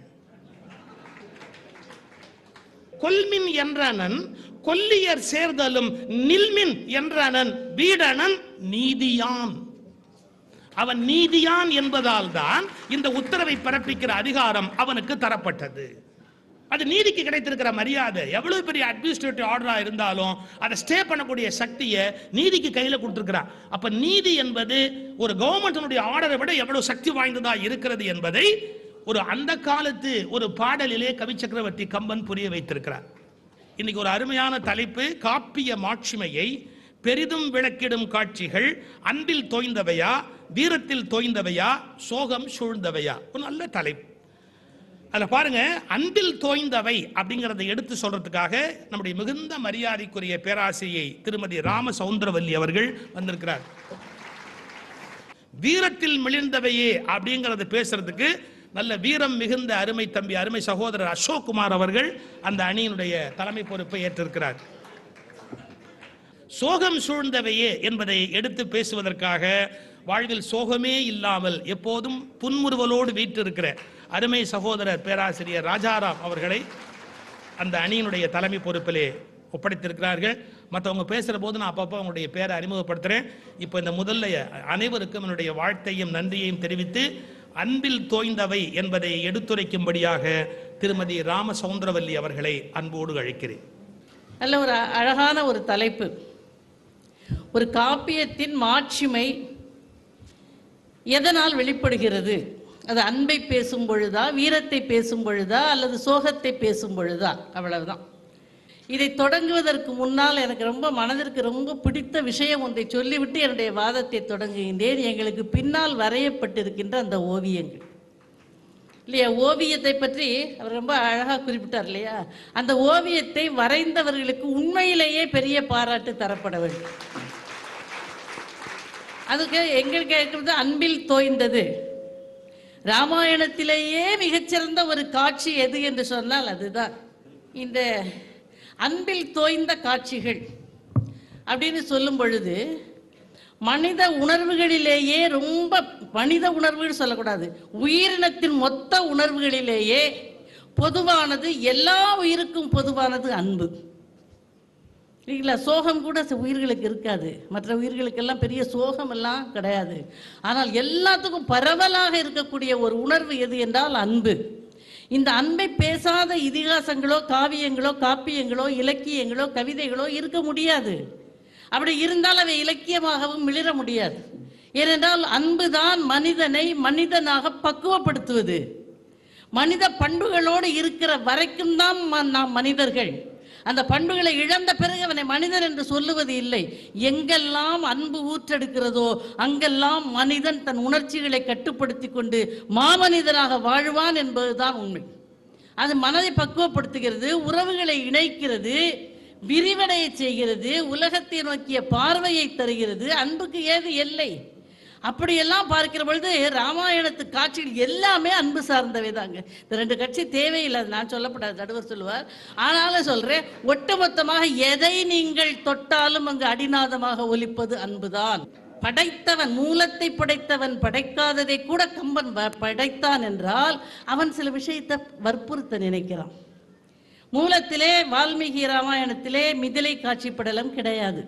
கொல்மின் என்றானன் கொல்லியர் சேர்தலும் நில்மின் என்றானன் வீடனன் நீதியான் அவன் நீதியான் என்பதால் தான் இந்த உத்தரவை பிறப்பிக்கிற அதிகாரம் அவனுக்கு தரப்பட்டது அது நீதிக்கு கிடைத்திருக்கிற மரியாதை எவ்வளவு பெரிய அட்மினிஸ்ட்ரேட்டிவ் ஆர்டரா இருந்தாலும் அதை ஸ்டே பண்ணக்கூடிய சக்தியை நீதிக்கு கையில கொடுத்திருக்கிறான் அப்ப நீதி என்பது ஒரு கவர்மெண்டினுடைய ஆர்டரை விட எவ்வளவு சக்தி வாய்ந்ததா இருக்கிறது என்பதை ஒரு அந்த காலத்து ஒரு பாடலிலே கவி சக்கரவர்த்தி கம்பன் புரிய வைத்திருக்கிறார் இன்னைக்கு ஒரு அருமையான தலைப்பு காப்பிய மாட்சிமையை பெரிதும் விளக்கிடும் காட்சிகள் அன்பில் தோய்ந்தவையா வீரத்தில் தோய்ந்தவையா சோகம் சூழ்ந்தவையா ஒரு நல்ல தலைப்பு அதில் பாருங்க அன்பில் தோய்ந்தவை அப்படிங்கிறத எடுத்து சொல்றதுக்காக நம்முடைய மிகுந்த மரியாதைக்குரிய பேராசிரியை திருமதி ராம சவுந்தரவல்லி அவர்கள் வந்திருக்கிறார் வீரத்தில் மிளிர்ந்தவையே அப்படிங்கறத பேசுறதுக்கு நல்ல வீரம் மிகுந்த அருமை தம்பி அருமை சகோதரர் அசோக் குமார் அவர்கள் அந்த அணியினுடைய தலைமை பொறுப்பை ஏற்றிருக்கிறார் சோகம் சூழ்ந்தவையே என்பதை எடுத்து பேசுவதற்காக வாழ்வில் சோகமே இல்லாமல் எப்போதும் புன்முறுவலோடு வீற்றிருக்கிற அருமை சகோதரர் பேராசிரியர் ராஜாராம் அவர்களை அந்த அணியினுடைய தலைமை பொறுப்பிலே ஒப்படைத்திருக்கிறார்கள் மற்றவங்க பேசுகிற போது நான் அப்பப்போ அவங்களுடைய பேரை அறிமுகப்படுத்துகிறேன் இப்போ இந்த முதல்ல அனைவருக்கும் என்னுடைய வாழ்த்தையும் நன்றியையும் தெரிவித்து அன்பில் தோய்ந்தவை என்பதை எடுத்துரைக்கும்படியாக திருமதி ராம சவுந்தரவல்லி அவர்களை அன்போடு அழைக்கிறேன் நல்ல ஒரு அ- அழகான ஒரு தலைப்பு ஒரு காப்பியத்தின் மாட்சிமை எதனால் வெளிப்படுகிறது அது அன்பை பேசும் பொழுதா வீரத்தை பேசும் பொழுதா அல்லது சோகத்தை பேசும் பொழுதா அவ்வளவுதான் இதை தொடங்குவதற்கு முன்னால் எனக்கு ரொம்ப மனதிற்கு ரொம்ப பிடித்த விஷயம் ஒன்றை சொல்லிவிட்டு என்னுடைய வாதத்தை தொடங்குகின்றேன் எங்களுக்கு பின்னால் வரையப்பட்டிருக்கின்ற அந்த ஓவியங்கள் இல்லையா ஓவியத்தை பற்றி அவர் ரொம்ப அழகாக குறிப்பிட்டார் இல்லையா அந்த ஓவியத்தை வரைந்தவர்களுக்கு உண்மையிலேயே பெரிய பாராட்டு தரப்பட வேண்டும் அதுக்கு எங்களுக்கு இருக்கிறது அன்பில் தோய்ந்தது ராமாயணத்திலேயே மிகச்சிறந்த ஒரு காட்சி எது என்று சொன்னால் அதுதான் இந்த அன்பில் தோய்ந்த காட்சிகள் அப்படின்னு சொல்லும் பொழுது மனித உணர்வுகளிலேயே ரொம்ப மனித உணர்வுகள் சொல்லக்கூடாது உயிரினத்தின் மொத்த உணர்வுகளிலேயே பொதுவானது எல்லா உயிருக்கும் பொதுவானது அன்பு இல்லைங்களா சோகம் கூட சில உயிர்களுக்கு இருக்காது மற்ற உயிர்களுக்கெல்லாம் பெரிய சோகம் எல்லாம் கிடையாது ஆனால் எல்லாத்துக்கும் பரவலாக இருக்கக்கூடிய ஒரு உணர்வு எது என்றால் அன்பு இந்த அன்பை பேசாத இதிகாசங்களோ காவியங்களோ காப்பியங்களோ இலக்கியங்களோ கவிதைகளோ இருக்க முடியாது அப்படி இருந்தால் அவை இலக்கியமாகவும் மிளிர முடியாது ஏனென்றால் அன்புதான் மனிதனை மனிதனாக பக்குவப்படுத்துவது மனித பண்புகளோடு இருக்கிற வரைக்கும் தான் ம- நாம் மனிதர்கள் அந்த பண்புகளை இழந்த பிறகு அவனை மனிதன் என்று சொல்லுவது இல்லை எங்கெல்லாம் அன்பு ஊற்றெடுக்கிறதோ அங்கெல்லாம் மனிதன் தன் உணர்ச்சிகளை கட்டுப்படுத்தி கொண்டு மாமனிதனாக வாழ்வான் என்பதுதான் உண்மை அது மனதை பக்குவப்படுத்துகிறது உறவுகளை இணைக்கிறது விரிவடைய செய்கிறது உலகத்தை நோக்கிய பார்வையை தருகிறது அன்புக்கு ஏது எல்லை அப்படியெல்லாம் பார்க்கிற பொழுது ராமாயணத்து காட்சிகள் எல்லாமே அன்பு சார்ந்தவை தாங்க இந்த ரெண்டு கட்சி தேவையில்லை அது நான் சொல்லப்படாது நடுவர் சொல்லுவார் ஆனாலும் சொல்றேன் ஒட்டுமொத்தமாக எதை நீங்கள் தொட்டாலும் அங்கு அடிநாதமாக ஒலிப்பது அன்புதான் படைத்தவன் மூலத்தை படைத்தவன் படைக்காததை கூட கம்பன் வ- படைத்தான் என்றால் அவன் சில விஷயத்தை வற்புறுத்த நினைக்கிறான் மூலத்திலே வால்மீகி ராமாயணத்திலே மிதிலை காட்சி படலம் கிடையாது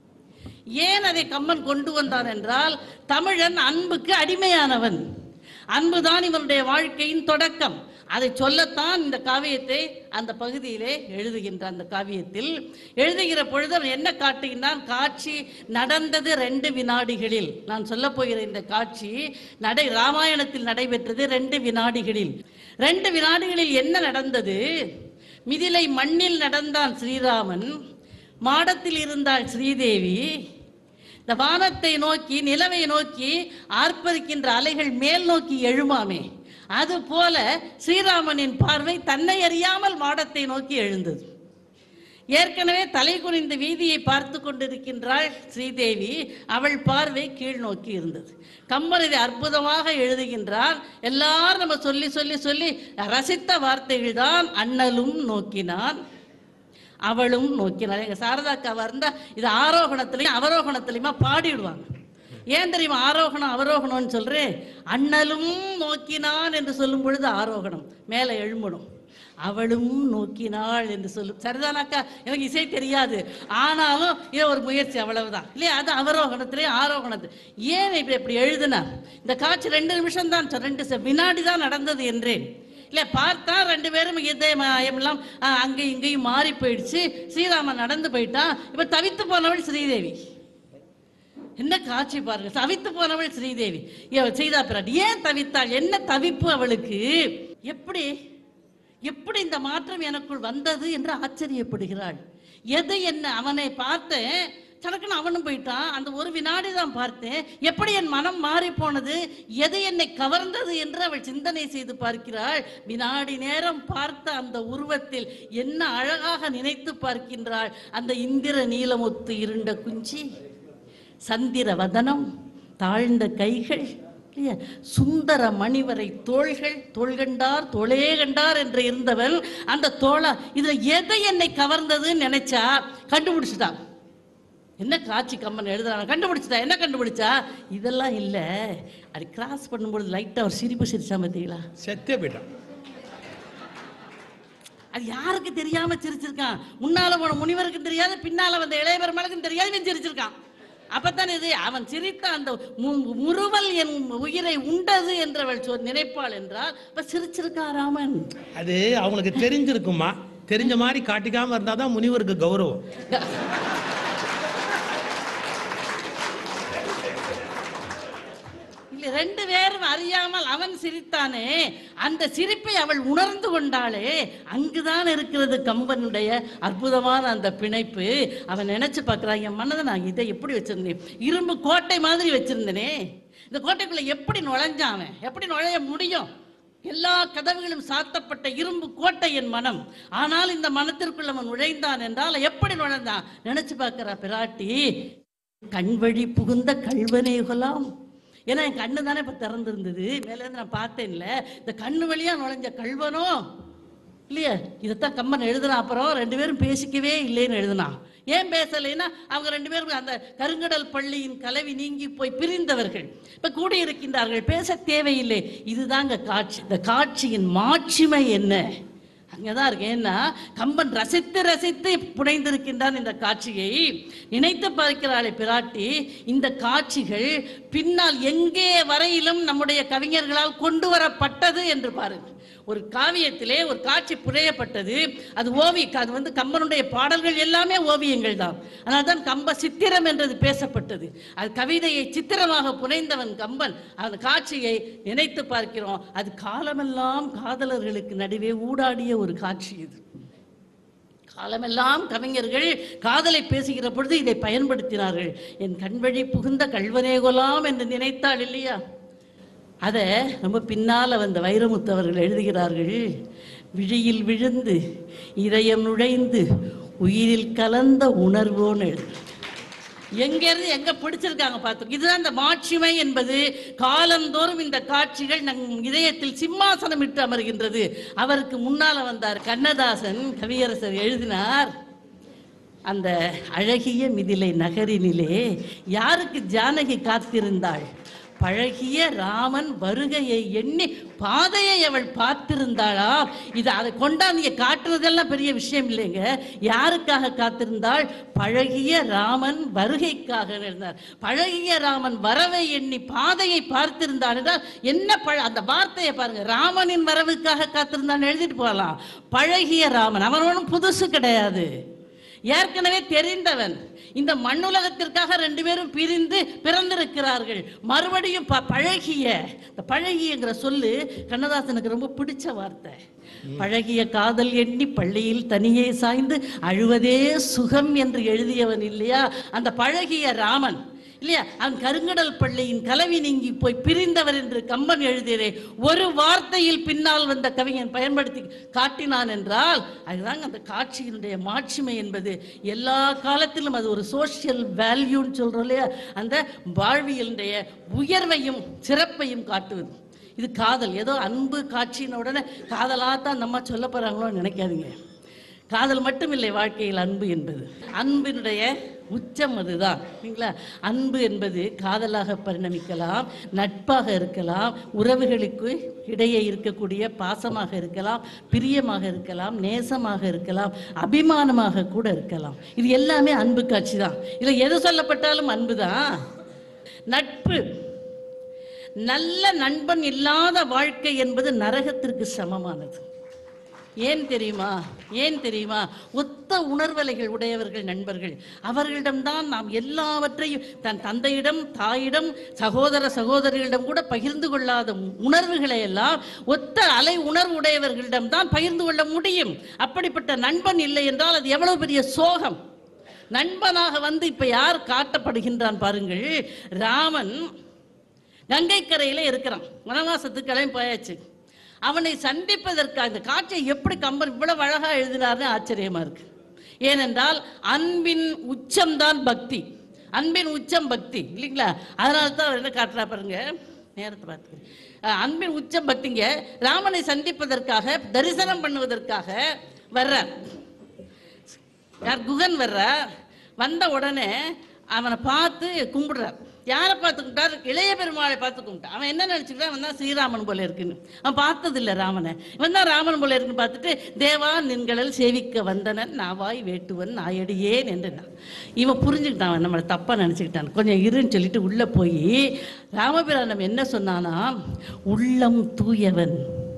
ஏன் அதை கம்பன் கொண்டு வந்தான் என்றால் தமிழன் அன்புக்கு அடிமையானவன் அன்புதான் இவனுடைய வாழ்க்கையின் தொடக்கம் அதை சொல்லத்தான் இந்த காவியத்தை அந்த பகுதியிலே எழுதுகின்ற அந்த காவியத்தில் எழுதுகிற பொழுது அவன் என்ன காட்டுகின்றான் காட்சி நடந்தது ரெண்டு வினாடிகளில் நான் சொல்ல போகிற இந்த காட்சி நடை ராமாயணத்தில் நடைபெற்றது ரெண்டு வினாடிகளில் ரெண்டு வினாடிகளில் என்ன நடந்தது மிதிலை மண்ணில் நடந்தான் ஸ்ரீராமன் மாடத்தில் இருந்தாள் ஸ்ரீதேவி இந்த வானத்தை நோக்கி நிலவை நோக்கி ஆர்ப்பரிக்கின்ற அலைகள் மேல் நோக்கி எழுமாமே அது போல ஸ்ரீராமனின் பார்வை தன்னை அறியாமல் மாடத்தை நோக்கி எழுந்தது ஏற்கனவே தலை குனிந்து வீதியை பார்த்து கொண்டிருக்கின்றாள் ஸ்ரீதேவி அவள் பார்வை கீழ் நோக்கி இருந்தது கம்பர் இதை அற்புதமாக எழுதுகின்றார் எல்லாரும் நம்ம சொல்லி சொல்லி சொல்லி ரசித்த வார்த்தைகள் தான் அண்ணலும் நோக்கினான் அவளும் நோக்கினாள் எங்க சாரதாக்கா வந்தா இது ஆரோகணத்திலையும் அவரோகணத்திலையுமா பாடிடுவாங்க ஏன் தெரியுமா ஆரோகணம் அவரோகணம்னு சொல்றேன் அண்ணலும் நோக்கினான் என்று சொல்லும் பொழுது ஆரோகணம் மேலே எழும்பணும் அவளும் நோக்கினாள் என்று சொல்லும் சரிதானாக்கா எனக்கு இசை தெரியாது ஆனாலும் இது ஒரு முயற்சி அவ்வளவுதான் இல்லையா அது அவரோகணத்திலே ஆரோகணத்து ஏன் இப்படி இப்படி எழுதுனா இந்த காட்சி ரெண்டு நிமிஷம் தான் ரெண்டு செ- வினாடி தான் நடந்தது என்றேன் இல்லை பார்த்தா ரெண்டு பேரும் இதே எல்லாம் அங்கேயும் இங்கேயும் மாறி போயிடுச்சு ஸ்ரீராமன் நடந்து போயிட்டான் இப்போ தவித்து போனவள் ஸ்ரீதேவி என்ன காட்சி பாருங்க தவித்து போனவள் ஸ்ரீதேவி இவ சீதா பிராட்டி ஏன் தவித்தாள் என்ன தவிப்பு அவளுக்கு எப்படி எப்படி இந்த மாற்றம் எனக்குள் வந்தது என்று ஆச்சரியப்படுகிறாள் எது என்ன அவனை பார்த்தேன் சடக்குன்னு அவனும் போயிட்டான் அந்த ஒரு வினாடி தான் பார்த்தேன் எப்படி என் மனம் மாறி போனது எது என்னை கவர்ந்தது என்று அவள் சிந்தனை செய்து பார்க்கிறாள் வினாடி நேரம் பார்த்த அந்த உருவத்தில் என்ன அழகாக நினைத்து பார்க்கின்றாள் அந்த இந்திர நீலமுத்து இருண்ட குஞ்சி சந்திர வதனம் தாழ்ந்த கைகள் இல்லையா? சுந்தர மணிவரை தோள்கள் தோள் கண்டார் தோளே கண்டார் என்று இருந்தவள் அந்த தோளா இதுல எதை என்னை கவர்ந்ததுன்னு நினைச்சா கண்டுபிடிச்சிட்டான் என்ன காட்சி கம்மன் எழுதுறாங்க கண்டுபிடிச்சிட்டா என்ன கண்டுபிடிச்சா இதெல்லாம் இல்லை அது கிராஸ் பண்ணும்பொழுது லைட்டாக ஒரு சிரிப்பு சிரிச்சா பார்த்தீங்களா செத்தே போயிட்டான் அது யாருக்கு தெரியாம சிரிச்சிருக்கான் முன்னால போன முனிவருக்கும் தெரியாது பின்னால வந்த இளைய பெருமாளுக்கும் தெரியாது இவன் சிரிச்சிருக்கான் அப்பத்தான் இது அவன் சிரித்த அந்த மு- முறுவல் என் உயிரை உண்டது என்றவள் சொல் நினைப்பாள் என்றால் இப்ப சிரிச்சிருக்கா ராமன் அது அவங்களுக்கு தெரிஞ்சிருக்குமா தெரிஞ்ச மாதிரி காட்டிக்காம இருந்தாதான் முனிவருக்கு கௌரவம் இல்ல ரெண்டு பேரும் அறியாமல் அவன் சிரித்தானே அந்த சிரிப்பை அவள் உணர்ந்து கொண்டாளே அங்குதான் இருக்கிறது கம்பனுடைய அற்புதமான அந்த பிணைப்பு அவன் நினைச்சு பார்க்கறான் என் மனதை நான் இதை எப்படி வச்சிருந்தேன் இரும்பு கோட்டை மாதிரி வச்சிருந்தனே இந்த கோட்டைக்குள்ள எப்படி நுழைஞ்சான் அவன் எப்படி நுழைய முடியும் எல்லா கதவுகளும் சாத்தப்பட்ட இரும்பு கோட்டை என் மனம் ஆனால் இந்த மனத்திற்குள் அவன் நுழைந்தான் என்றால் எப்படி நுழைந்தான் நினைச்சு பார்க்கிறா பிராட்டி கண்வழி புகுந்த கல்வனேகுலாம் ஏன்னா என் கண்ணு தானே இப்போ திறந்திருந்தது மேலேருந்து நான் பார்த்தேன்ல இந்த கண்ணு வழியா நுழைஞ்ச கல்வனோ இல்லையா இதைத்தான் கம்மன் எழுதுனா அப்புறம் ரெண்டு பேரும் பேசிக்கவே இல்லைன்னு எழுதுனான் ஏன் பேசலைன்னா அவங்க ரெண்டு பேரும் அந்த கருங்கடல் பள்ளியின் கலவி நீங்கி போய் பிரிந்தவர்கள் இப்ப கூடியிருக்கின்றார்கள் பேச தேவையில்லை இதுதாங்க காட்சி இந்த காட்சியின் மாட்சிமை என்ன அங்கதான் இருக்கு ஏன்னா கம்பன் ரசித்து ரசித்து புனைந்திருக்கின்றான் இந்த காட்சியை நினைத்து பார்க்கிறாளே பிராட்டி இந்த காட்சிகள் பின்னால் எங்கே வரையிலும் நம்முடைய கவிஞர்களால் கொண்டு வரப்பட்டது என்று பாருங்கள் ஒரு காவியத்திலே ஒரு காட்சி புனையப்பட்டது அது ஓவிய அது வந்து கம்பனுடைய பாடல்கள் எல்லாமே ஓவியங்கள் தான் அதனால தான் கம்ப சித்திரம் என்றது பேசப்பட்டது அது கவிதையை சித்திரமாக புனைந்தவன் கம்பன் அந்த காட்சியை நினைத்து பார்க்கிறோம் அது காலமெல்லாம் காதலர்களுக்கு நடுவே ஊடாடிய ஒரு காட்சி இது காலமெல்லாம் கவிஞர்கள் காதலை பேசுகிற பொழுது இதை பயன்படுத்தினார்கள் என் கண்வழி புகுந்த கல்வனேகொலாம் என்று நினைத்தாள் இல்லையா அதை ரொம்ப பின்னால் வந்த வைரமுத்து அவர்கள் எழுதுகிறார்கள் விழியில் விழுந்து இதயம் நுழைந்து உயிரில் கலந்த உணர்வோன்னு எழுது எங்கேருந்து எங்க பிடிச்சிருக்காங்க பார்த்தோம் இதுதான் இந்த மாட்சிமை என்பது காலந்தோறும் இந்த காட்சிகள் நம் இதயத்தில் சிம்மாசனம் இட்டு அமர்கின்றது அவருக்கு முன்னால வந்தார் கண்ணதாசன் கவியரசர் எழுதினார் அந்த அழகிய மிதிலை நகரினிலே யாருக்கு ஜானகி காத்திருந்தாள் பழகிய ராமன் வருகையை எண்ணி பாதையை அவள் பார்த்திருந்தாளா இது அதை கொண்டாந்து இங்க காட்டுறதெல்லாம் பெரிய விஷயம் இல்லைங்க யாருக்காக காத்திருந்தாள் பழகிய ராமன் வருகைக்காக இருந்தார் பழகிய ராமன் வரவை எண்ணி பாதையை பார்த்திருந்தாள் என்றால் என்ன பழ அந்த வார்த்தையை பாருங்க ராமனின் வரவுக்காக காத்திருந்தான்னு எழுதிட்டு போகலாம் பழகிய ராமன் அவன் ஒன்றும் புதுசு கிடையாது ஏற்கனவே தெரிந்தவன் இந்த மண்ணுலகத்திற்காக ரெண்டு பேரும் பிரிந்து பிறந்திருக்கிறார்கள் மறுபடியும் ப- பழகிய இந்த பழகியங்கிற சொல்லு கண்ணதாசனுக்கு ரொம்ப பிடிச்ச வார்த்தை பழகிய காதல் எண்ணி பள்ளியில் தனியே சாய்ந்து அழுவதே சுகம் என்று எழுதியவன் இல்லையா அந்த பழகிய ராமன் இல்லையா அவன் கருங்கடல் பள்ளியின் கலவி நீங்கி போய் பிரிந்தவர் என்று கம்பன் எழுதியதே ஒரு வார்த்தையில் பின்னால் வந்த கவிஞன் பயன்படுத்தி காட்டினான் என்றால் அதுதாங்க அந்த காட்சியினுடைய மாட்சிமை என்பது எல்லா காலத்திலும் அது ஒரு சோஷியல் வேல்யூன்னு சொல்றோம் இல்லையா அந்த வாழ்வியலுடைய உயர்வையும் சிறப்பையும் காட்டுவது இது காதல் ஏதோ அன்பு காட்சின உடனே காதலாக தான் நம்ம சொல்ல போகிறாங்களோன்னு நினைக்காதீங்க காதல் மட்டும் இல்லை வாழ்க்கையில் அன்பு என்பது அன்பினுடைய உச்சம் அதுதான் சரிங்களா அன்பு என்பது காதலாக பரிணமிக்கலாம் நட்பாக இருக்கலாம் உறவுகளுக்கு இடையே இருக்கக்கூடிய பாசமாக இருக்கலாம் பிரியமாக இருக்கலாம் நேசமாக இருக்கலாம் அபிமானமாக கூட இருக்கலாம் இது எல்லாமே அன்பு காட்சி தான் இதில் எது சொல்லப்பட்டாலும் அன்பு தான் நட்பு நல்ல நண்பன் இல்லாத வாழ்க்கை என்பது நரகத்திற்கு சமமானது ஏன் தெரியுமா ஏன் தெரியுமா ஒத்த உணர்வலைகள் உடையவர்கள் நண்பர்கள் அவர்களிடம்தான் நாம் எல்லாவற்றையும் தன் தந்தையிடம் தாயிடம் சகோதர சகோதரிகளிடம் கூட பகிர்ந்து கொள்ளாத உணர்வுகளை எல்லாம் ஒத்த அலை உணர்வு உடையவர்களிடம் தான் பகிர்ந்து கொள்ள முடியும் அப்படிப்பட்ட நண்பன் இல்லை என்றால் அது எவ்வளவு பெரிய சோகம் நண்பனாக வந்து இப்ப யார் காட்டப்படுகின்றான் பாருங்கள் ராமன் கங்கை கரையில இருக்கிறான் வனவாசத்துக்கு கிளம்பி போயாச்சு அவனை சந்திப்பதற்கு அந்த காட்சியை எப்படி கம்பன் இவ்வளவு அழகா எழுதினார்னு ஆச்சரியமா இருக்கு ஏனென்றால் அன்பின் உச்சம்தான் பக்தி அன்பின் உச்சம் பக்தி இல்லைங்களா அதனால தான் அவர் என்ன காட்டுறா பாருங்க நேரத்தை பார்த்து அஹ், அன்பின் உச்சம் பக்திங்க ராமனை சந்திப்பதற்காக தரிசனம் பண்ணுவதற்காக வர்றார் யார் குகன் வர்றா வந்த உடனே அவனை பார்த்து கும்பிடுறார் யாரை பார்த்து கும்பிட்டார் இளைய பெருமாளை பார்த்து கும்பிட்டான் அவன் என்ன நினச்சிக்கிட்டான் அவன் தான் ஸ்ரீராமன் போல இருக்குன்னு அவன் பார்த்ததில்ல ராமனை இவன் தான் ராமன் போல இருக்குன்னு பார்த்துட்டு தேவா நின்களல் சேவிக்க வந்தனன் நாவாய் வேட்டுவன் நாயடியேன் என்று நான் இவன் புரிஞ்சுக்கிட்டான் அவன் நம்மளை தப்பாக நினச்சிக்கிட்டான் கொஞ்சம் இருன்னு சொல்லிட்டு உள்ளே போய் ராமபிரானம் என்ன சொன்னானா உள்ளம் தூயவன்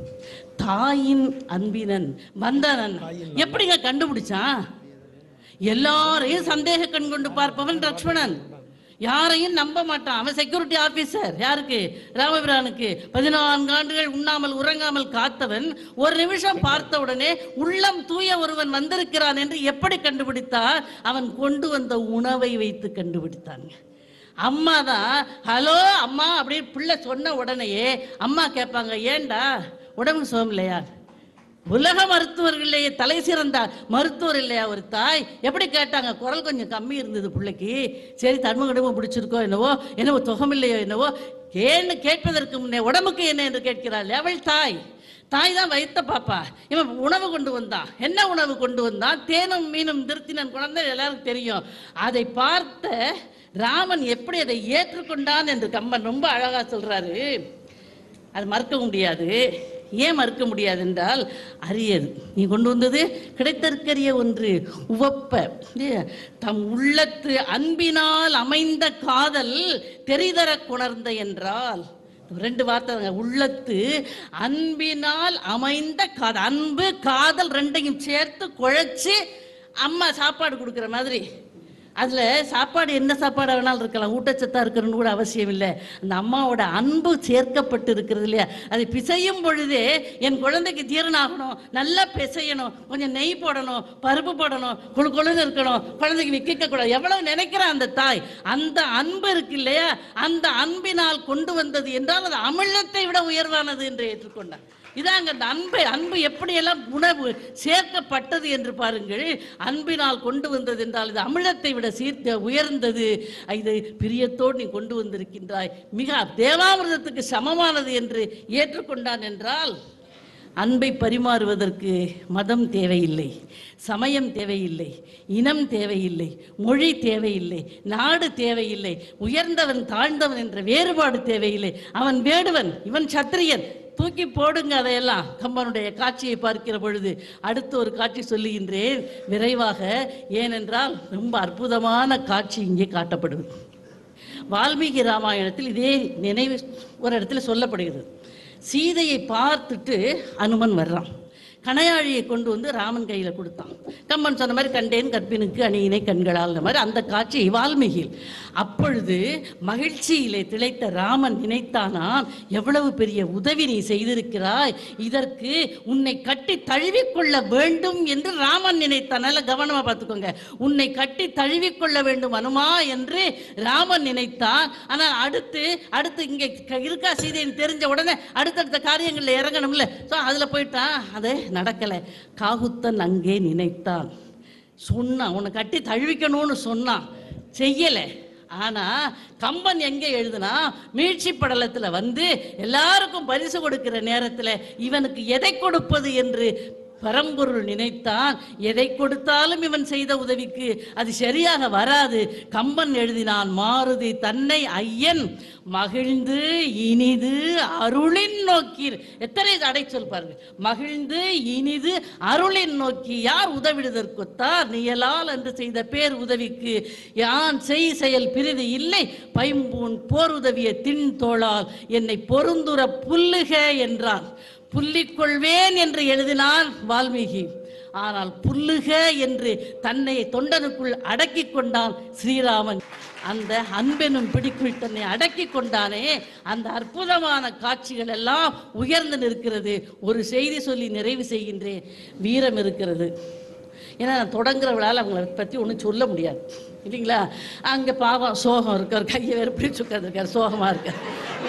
தாயின் அன்பினன் வந்தனன் எப்படிங்க கண்டுபிடிச்சான் எல்லாரையும் சந்தேக கண் கொண்டு பார்ப்பவன் லக்ஷ்மணன் யாரையும் நம்ப மாட்டான் அவன் செக்யூரிட்டி ஆபீசர் யாருக்கு ராமபிரானுக்கு பதினான்கு ஆண்டுகள் உண்ணாமல் உறங்காமல் காத்தவன் ஒரு நிமிஷம் பார்த்த உடனே உள்ளம் தூய ஒருவன் வந்திருக்கிறான் என்று எப்படி கண்டுபிடித்தான் அவன் கொண்டு வந்த உணவை வைத்து கண்டுபிடித்தாங்க அம்மா தான் ஹலோ அம்மா அப்படின்னு பிள்ளை சொன்ன உடனேயே அம்மா கேட்பாங்க ஏன்டா உடம்புக்கு சுகம் இல்லையா உலக மருத்துவர்களையே தலை சிறந்த மருத்துவர் இல்லையா ஒரு தாய் எப்படி கேட்டாங்க குரல் கொஞ்சம் கம்மி இருந்தது பிள்ளைக்கு சரி தன்மகிடமும் பிடிச்சிருக்கோ என்னவோ என்னவோ தொகம் இல்லையோ என்னவோ ஏன்னு கேட்பதற்கு முன்னே உடம்புக்கு என்ன என்று கேட்கிறாள் அவள் தாய் தாய் தான் வைத்த பாப்பா இவன் உணவு கொண்டு வந்தான் என்ன உணவு கொண்டு வந்தான் தேனும் மீனும் திருத்தினன் குழந்தை எல்லாருக்கும் தெரியும் அதை பார்த்த ராமன் எப்படி அதை ஏற்றுக்கொண்டான் என்று கம்பன் ரொம்ப அழகா சொல்றாரு அது மறுக்க முடியாது ஏன் மறுக்க முடியாது என்றால் அரியது நீ கொண்டு வந்தது கிடைத்தற்கரிய ஒன்று உவப்ப இல்லையா? தம் உள்ளத்து அன்பினால் அமைந்த காதல் தெரிதர குணர்ந்த என்றால் ரெண்டு வார்த்தை தாங்க. உள்ளத்து அன்பினால் அமைந்த காதல் அன்பு காதல் ரெண்டையும் சேர்த்து குழைச்சு அம்மா சாப்பாடு கொடுக்குற மாதிரி அதுல சாப்பாடு என்ன சாப்பாடு வேணாலும் இருக்கலாம் ஊட்டச்சத்தா இருக்கணும்னு கூட அவசியம் இல்லை அந்த அம்மாவோட அன்பு சேர்க்கப்பட்டு இருக்கிறது இல்லையா அது பிசையும் பொழுதே என் குழந்தைக்கு ஜீரணம் ஆகணும் நல்லா பிசையணும் கொஞ்சம் நெய் போடணும் பருப்பு போடணும் குழு குழுன்னு இருக்கணும் குழந்தைக்கு விக்கிக்க கூடாது எவ்வளவு நினைக்கிற அந்த தாய் அந்த அன்பு இருக்கு இல்லையா அந்த அன்பினால் கொண்டு வந்தது என்றால் அது அமிழ்தத்தை விட உயர்வானது என்று ஏற்றுக்கொண்டார் இதாங்க அந்த அன்பை அன்பு எப்படியெல்லாம் உணவு சேர்க்கப்பட்டது என்று பாருங்கள் அன்பினால் கொண்டு வந்தது என்றால் இது அமிழத்தை விட சீர்த்த உயர்ந்தது இது பிரியத்தோடு நீ கொண்டு வந்திருக்கின்றாய் மிக தேவாமிர்தத்துக்கு சமமானது என்று ஏற்றுக்கொண்டான் என்றால் அன்பை பரிமாறுவதற்கு மதம் தேவையில்லை சமயம் தேவையில்லை இனம் தேவையில்லை மொழி தேவையில்லை நாடு தேவையில்லை உயர்ந்தவன் தாழ்ந்தவன் என்ற வேறுபாடு தேவையில்லை அவன் வேடுவன் இவன் சத்திரியன் தூக்கி போடுங்க அதையெல்லாம் கம்பனுடைய காட்சியை பார்க்கிற பொழுது அடுத்து ஒரு காட்சி சொல்லுகின்றேன் விரைவாக ஏனென்றால் ரொம்ப அற்புதமான காட்சி இங்கே காட்டப்படுது வால்மீகி ராமாயணத்தில் இதே நினைவு ஒரு இடத்துல சொல்லப்படுகிறது சீதையை பார்த்துட்டு அனுமன் வர்றான் கணையாழியை கொண்டு வந்து ராமன் கையில் கொடுத்தான் கம்பன் சொன்ன மாதிரி கண்டேன் கற்பினுக்கு அணியினை கண்களால் மாதிரி அந்த காட்சி வால்மீகியில் அப்பொழுது மகிழ்ச்சியிலே திளைத்த ராமன் நினைத்தானாம் எவ்வளவு பெரிய உதவி நீ செய்திருக்கிறாய் இதற்கு உன்னை கட்டி தழுவிக்கொள்ள வேண்டும் என்று ராமன் நினைத்தான் நல்ல கவனமா பார்த்துக்கோங்க உன்னை கட்டி தழுவிக்கொள்ள வேண்டும் அனுமா என்று ராமன் நினைத்தான் ஆனால் அடுத்து அடுத்து இங்கே க- இருக்கா சீதைன்னு தெரிஞ்ச உடனே அடுத்தடுத்த காரியங்களில் இறங்கணும்ல ஸோ அதில் போயிட்டான் அது நடக்கலை காகுத்தன் அங்கே நினைத்தான் சொன்னான் உன்னை கட்டி தழுவிக்கணும்னு சொன்னான் செய்யலை ஆனா கம்பன் எங்க எழுதுனா மீட்சி படலத்துல வந்து எல்லாருக்கும் பரிசு கொடுக்கிற நேரத்துல இவனுக்கு எதை கொடுப்பது என்று பரம்பொருள் நினைத்தான் எதை கொடுத்தாலும் இவன் செய்த உதவிக்கு அது சரியாக வராது கம்பன் எழுதினான் மாருதி தன்னை ஐயன் மகிழ்ந்து இனிது அருளின் நோக்கீர் எத்தனை அடை சொல் பாருங்க மகிழ்ந்து இனிது அருளின் நோக்கி யார் உதவிடுதற்கொத்தார் நீயலால் என்று செய்த பேர் உதவிக்கு யான் செய் செயல் பிரிது இல்லை பைம்பூன் போர் உதவிய தின் தோளால் என்னை பொருந்துர புல்லுக என்றான் புல்லிக் கொள்வேன் என்று எழுதினான் வால்மீகி ஆனால் புல்லுக என்று தன்னை தொண்டனுக்குள் அடக்கிக் கொண்டான் ஸ்ரீராமன் அந்த அன்பெனும் பிடிக்குள் தன்னை அடக்கிக் கொண்டானே அந்த அற்புதமான காட்சிகள் எல்லாம் உயர்ந்து நிற்கிறது ஒரு செய்தி சொல்லி நிறைவு செய்கின்றேன் வீரம் இருக்கிறது ஏன்னா நான் தொடங்குறவளால் அவங்கள பற்றி ஒன்றும் சொல்ல முடியாது இல்லைங்களா அங்கே பாவம் சோகம் இருக்கார் கையை வேறு பிடிச்சு உட்காந்துருக்கார் சோகமாக இருக்கார்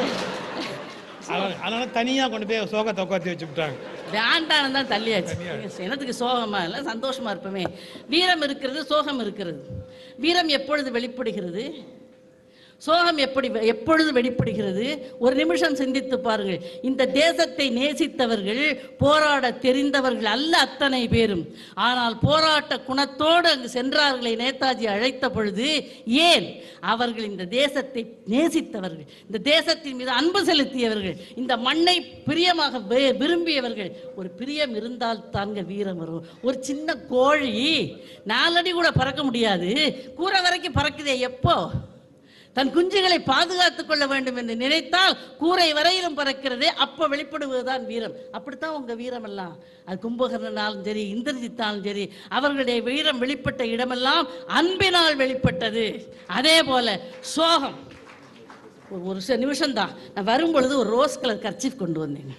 அவன் அதனால தனியா கொண்டு போய் சோகத்தை உட்காத்தி வச்சு விட்டாங்க வேண்டான்னு தான் தள்ளியாச்சு எனத்துக்கு சோகமா இல்லை சந்தோஷமா இருப்போமே வீரம் இருக்கிறது சோகம் இருக்கிறது வீரம் எப்பொழுது வெளிப்படுகிறது சோகம் எப்படி எப்பொழுது வெளிப்படுகிறது ஒரு நிமிஷம் சிந்தித்து பாருங்கள் இந்த தேசத்தை நேசித்தவர்கள் போராட தெரிந்தவர்கள் அல்ல அத்தனை பேரும் ஆனால் போராட்ட குணத்தோடு அங்கு சென்றார்களை நேதாஜி அழைத்த பொழுது ஏன் அவர்கள் இந்த தேசத்தை நேசித்தவர்கள் இந்த தேசத்தின் மீது அன்பு செலுத்தியவர்கள் இந்த மண்ணை பிரியமாக வி- விரும்பியவர்கள் ஒரு பிரியம் இருந்தால் தாங்க வீரம் வரும் ஒரு சின்ன கோழி நாலடி கூட பறக்க முடியாது கூரை வரைக்கும் பறக்குதே எப்போ தன் குஞ்சுகளை பாதுகாத்துக் கொள்ள வேண்டும் என்று நினைத்தால் கூரை வரையிலும் பறக்கிறது அப்ப வெளிப்படுவதுதான் வீரம் அப்படித்தான் உங்க வீரம் எல்லாம் அது கும்பகர்ணனாலும் சரி இந்திரஜித்தாலும் சரி அவர்களுடைய வீரம் வெளிப்பட்ட இடமெல்லாம் அன்பினால் வெளிப்பட்டது அதே போல சோகம் ஒரு- ஒரு சில நிமிஷம் தான் நான் வரும்பொழுது ஒரு ரோஸ் கலர் கர்ச்சீஃப் கொண்டு வந்தேங்க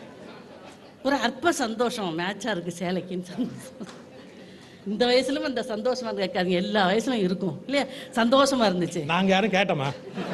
ஒரு அற்ப சந்தோஷம் மேட்சா இருக்கு சேலைக்குன்னு சந்தோஷம் இந்த வயசுலும் அந்த சந்தோஷமா இருக்காது எல்லா வயசுலும் இருக்கும் இல்லையா சந்தோஷமா இருந்துச்சு நாங்க யாரும் கேட்டோமா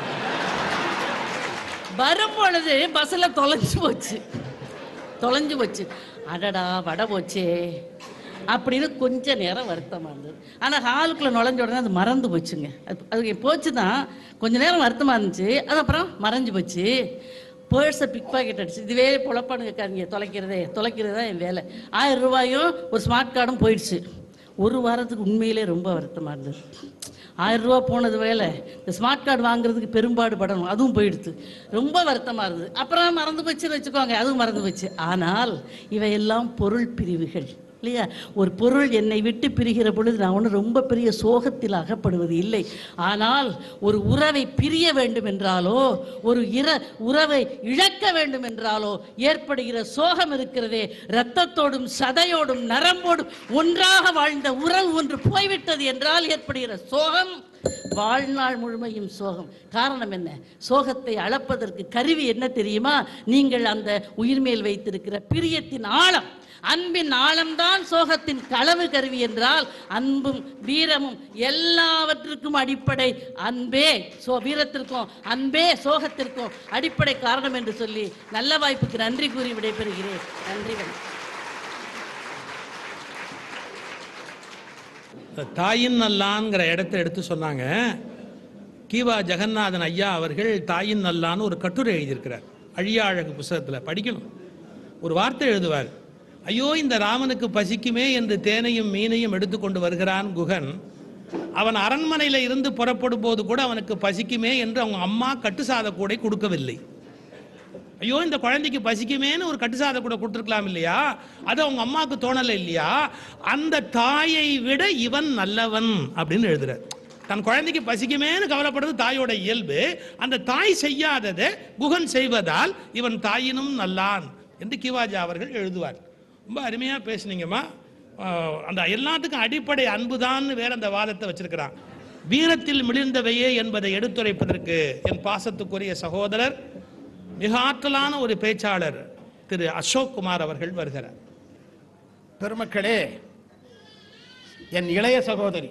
வரும் பொழுது பஸ்ல தொலைஞ்சு போச்சு தொலைஞ்சு போச்சு அடடா வடை போச்சே அப்படின்னு கொஞ்ச நேரம் வருத்தமா இருந்தது ஆனா ஹாலுக்குள்ள நுழைஞ்ச உடனே அது மறந்து போச்சுங்க அது அது போச்சு தான் கொஞ்ச நேரம் வருத்தமா இருந்துச்சு அது அப்புறம் மறைஞ்சு போச்சு பேர்ஸை பிக் பாக்கெட் அடிச்சு இதுவே பொழப்பானுங்க இருக்காருங்க தொலைக்கிறதே தொலைக்கிறது தான் என் வேலை ஆயிரம் ரூபாயும் ஒரு ஸ்மார்ட் கார்டும் போயிடுச்சு ஒரு வாரத்துக்கு உண்மையிலே ரொம்ப வருத்தமாக இருந்தது ஆயிரம் ரூபா போனது வேலை இந்த ஸ்மார்ட் கார்டு வாங்குறதுக்கு பெரும்பாடு படணும் அதுவும் போயிடுது ரொம்ப வருத்தமாக இருந்தது அப்புறம் மறந்து போச்சுன்னு வச்சுக்கோங்க அதுவும் மறந்து போச்சு ஆனால் இவையெல்லாம் பொருள் பிரிவுகள் இல்லையா ஒரு பொருள் என்னை விட்டு பிரிகிற பொழுது நான் ஒன்றும் ரொம்ப பெரிய சோகத்தில் அகப்படுவது இல்லை ஆனால் ஒரு உறவை பிரிய வேண்டும் என்றாலோ ஒரு இர உறவை இழக்க வேண்டும் என்றாலோ ஏற்படுகிற சோகம் இருக்கிறதே இரத்தத்தோடும் சதையோடும் நரம்போடும் ஒன்றாக வாழ்ந்த உறவு ஒன்று போய்விட்டது என்றால் ஏற்படுகிற சோகம் வாழ்நாள் முழுமையும் சோகம் காரணம் என்ன சோகத்தை அளப்பதற்கு கருவி என்ன தெரியுமா நீங்கள் அந்த உயிர்மேல் வைத்திருக்கிற பிரியத்தின் ஆழம் அன்பின் ஆழம்தான் சோகத்தின் களவு கருவி என்றால் அன்பும் வீரமும் எல்லாவற்றுக்கும் அடிப்படை அன்பே சோ வீரத்திற்கும் அன்பே சோகத்திற்கும் அடிப்படை காரணம் என்று சொல்லி நல்ல வாய்ப்புக்கு நன்றி கூறி விடைபெறுகிறேன் நன்றி வணக்கம் இந்த தாயின் நல்லான்ங்கிற இடத்த எடுத்து சொன்னாங்க கீவா ஜெகநாதன் ஐயா அவர்கள் தாயின் நல்லான்னு ஒரு கட்டுரை எழுதியிருக்கிறார் அழியா அழகு புஸ்தகத்தில் படிக்கணும் ஒரு வார்த்தை எழுதுவார் ஐயோ இந்த ராமனுக்கு பசிக்குமே என்று தேனையும் மீனையும் எடுத்துக்கொண்டு வருகிறான் குகன் அவன் அரண்மனையில் இருந்து புறப்படும் போது கூட அவனுக்கு பசிக்குமே என்று அவங்க அம்மா கட்டுசாத கூடை கொடுக்கவில்லை ஐயோ இந்த குழந்தைக்கு பசிக்குமேன்னு ஒரு கட்டுசாத கூட கொடுத்துருக்கலாம் இல்லையா அது அவங்க அம்மாவுக்கு தோணலை இல்லையா அந்த தாயை விட இவன் நல்லவன் அப்படின்னு எழுதுறார் தன் குழந்தைக்கு பசிக்குமேன்னு கவலைப்படுறது தாயோட இயல்பு அந்த தாய் செய்யாததை குகன் செய்வதால் இவன் தாயினும் நல்லான் என்று கிவாஜா அவர்கள் எழுதுவார் ரொம்ப அருமையாக பேசுனீங்கம்மா ஆஹ் அந்த எல்லாத்துக்கும் அடிப்படை அன்புதான்னு வேற அந்த வாதத்தை வச்சிருக்கிறான் வீரத்தில் மிளிர்ந்தவையே என்பதை எடுத்துரைப்பதற்கு என் பாசத்துக்குரிய சகோதரர் மிக ஆற்றலான ஒரு பேச்சாளர் திரு அசோக் குமார் அவர்கள் வருகிறார் பெருமக்களே என் இளைய சகோதரி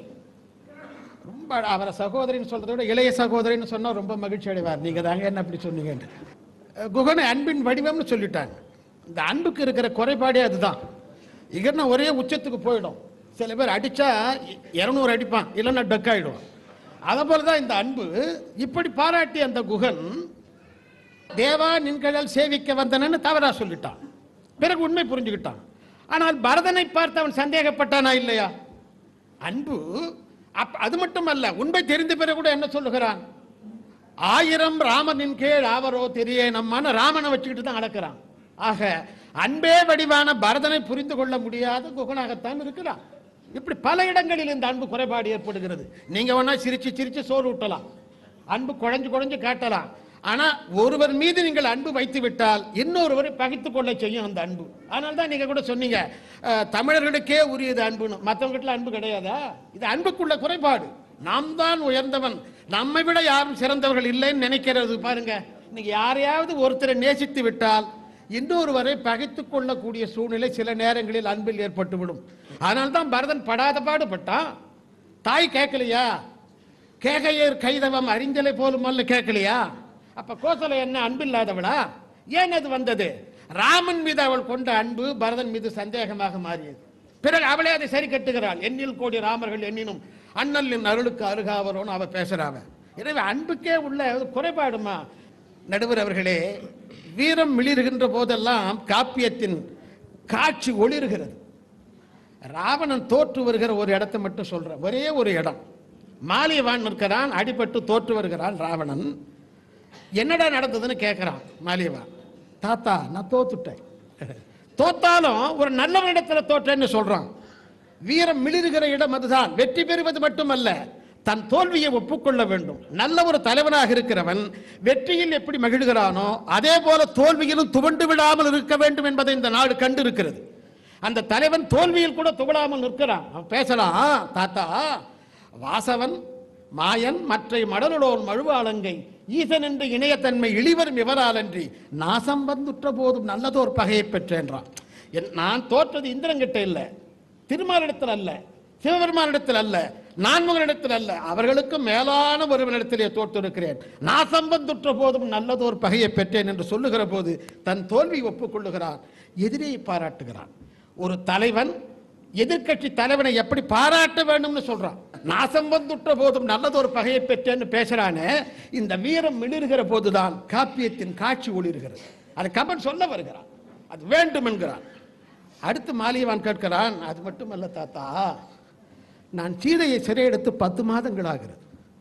ரொம்ப அவரை சகோதரின்னு சொல்றதை விட இளைய சகோதரின்னு சொன்னா ரொம்ப மகிழ்ச்சி அடைவார் நீங்க தாங்க என்ன அப்படி சொன்னீங்கன்னு அஹ் குகனை அன்பின் வடிவம்னு சொல்லிட்டாங்க இந்த அன்புக்கு இருக்கிற குறைபாடே அதுதான் இகர்னா ஒரே உச்சத்துக்கு போயிடும் சில பேர் அடிச்சா இரநூறு அடிப்பான் இல்லைன்னா டக் ஆயிடும் அதை போல தான் இந்த அன்பு இப்படி பாராட்டிய அந்த குகன் தேவா நின்கடல் சேவிக்க வந்தனன்னு தவறா சொல்லிட்டான் பிறகு உண்மை புரிஞ்சுக்கிட்டான் ஆனால் பரதனை பார்த்து அவன் சந்தேகப்பட்டானா இல்லையா அன்பு அப் அது மட்டுமல்ல உண்மை தெரிந்த பிறகு கூட என்ன சொல்லுகிறான் ஆயிரம் ராமனின் கீழ் ஆவரோ தெரிய நம்மான ராமனை வச்சுக்கிட்டு தான் அடக்கிறான் ஆக அன்பே வடிவான பரதனை புரிந்து கொள்ள முடியாத குகனாகத்தான் இருக்கிறான் இப்படி பல இடங்களில் இந்த அன்பு குறைபாடு ஏற்படுகிறது நீங்க வேணா சிரிச்சு சிரிச்சு சோறு ஊட்டலாம் அன்பு குழஞ்சு குழஞ்சு காட்டலாம் ஆனா ஒருவர் மீது நீங்கள் அன்பு வைத்து விட்டால் இன்னொருவரை பகைத்துக் கொள்ள செய்யும் அந்த அன்பு அதனால தான் நீங்க கூட சொன்னீங்க அஹ், தமிழர்களுக்கே உரியது அன்புன்னு மற்றவங்கிட்ட அன்பு கிடையாதா இது அன்புக்குள்ள குறைபாடு நாம் தான் உயர்ந்தவன் நம்மை விட யாரும் சிறந்தவர்கள் இல்லைன்னு நினைக்கிறது பாருங்க இன்னைக்கு யாரையாவது ஒருத்தரை நேசித்து விட்டால் இன்னொருவரை பகைத்துக் கொள்ளக்கூடிய சூழ்நிலை சில நேரங்களில் அன்பில் ஏற்பட்டுவிடும் அதனால தான் பரதன் படாத பாடுபட்டான் தாய் கேட்கலையா கேகையர் கைதவம் அறிஞ்சலை போலும் அல்ல கேட்கலையா அப்ப கோசலை என்ன அன்பில்லாதவளா ஏன் அது வந்தது ராமன் மீது அவள் கொண்ட அன்பு பரதன் மீது சந்தேகமாக மாறியது பிறகு அவளே அதை சரி கட்டுகிறாள் எண்ணில் கோடி ராமர்கள் எண்ணினும் அண்ணலின் அருளுக்கு அருகாவரோன்னு அவ பேசுறாவ எனவே அன்புக்கே உள்ள ஒரு குறைபாடுமா நடுவர் அவர்களே வீரம் மிளிர்கின்ற போதெல்லாம் காப்பியத்தின் காட்சி ஒளிர்கிறது ராவணன் தோற்று வருகிற ஒரு இடத்தை மட்டும் சொல்றேன் ஒரே ஒரு இடம் மாலியவான் இருக்கிறான் அடிபட்டு தோற்று வருகிறான் ராவணன் என்னடா நடந்ததுன்னு கேட்கிறான் மாலியவான் தாத்தா நான் தோத்துட்டேன் தோத்தாலும் ஒரு நல்லவனிடத்துல தோற்றேன்னு சொல்றான் வீரம் மிளிருகிற இடம் அதுதான் வெற்றி பெறுவது மட்டுமல்ல தன் தோல்வியை ஒப்புக்கொள்ள வேண்டும் நல்ல ஒரு தலைவனாக இருக்கிறவன் வெற்றியில் எப்படி மகிழ்கிறானோ அதே போல தோல்வியிலும் துவண்டு விடாமல் இருக்க வேண்டும் என்பதை இந்த நாடு கண்டு இருக்கிறது அந்த தலைவன் தோல்வியில் கூட துவளாமல் நிற்கிறான் அவன் பேசலாம் தாத்தா வாசவன் மாயன் மற்ற மடலுளோன் மழுவாளங்கை ஈசன் என்று இணையத்தன்மை இழிவரும் இவராலன்றி நாசம் வந்துற்ற போதும் நல்லதோர் பகையை பெற்றேன்றான் என்- நான் தோற்றது இந்திரங்கிட்ட இல்லை திருமாலிடத்தில் அல்ல சிவபெருமானிடத்தில் அல்ல நான்முகனிடத்தில் அல்ல அவர்களுக்கு மேலான ஒருவனிடத்திலே தோற்றிருக்கிறேன் நாசம் வந்துற்ற போதும் நல்லதோர் பகையை பெற்றேன் என்று சொல்லுகிற போது தன் தோல்வி ஒப்புக்கொள்ளுகிறான் எதிரியை பாராட்டுகிறான் ஒரு தலைவன் எதிர்க்கட்சி தலைவனை எப்படி பாராட்ட வேண்டும்னு சொல்றான் நாசம் வந்துற்ற போதும் நல்லதொரு பகையை பெற்றேன்னு பேசுறானே இந்த வீரம் மிளிர்கிற போதுதான் காப்பியத்தின் காட்சி ஒளிர்கிறது அது கமன் சொல்ல வருகிறான் அது வேண்டும் என்கிறான் அடுத்து மாலியவான் கேட்கிறான் அது மட்டுமல்ல தாத்தா நான் சீதையை சிறையெடுத்து பத்து மாதங்கள் ஆகிறது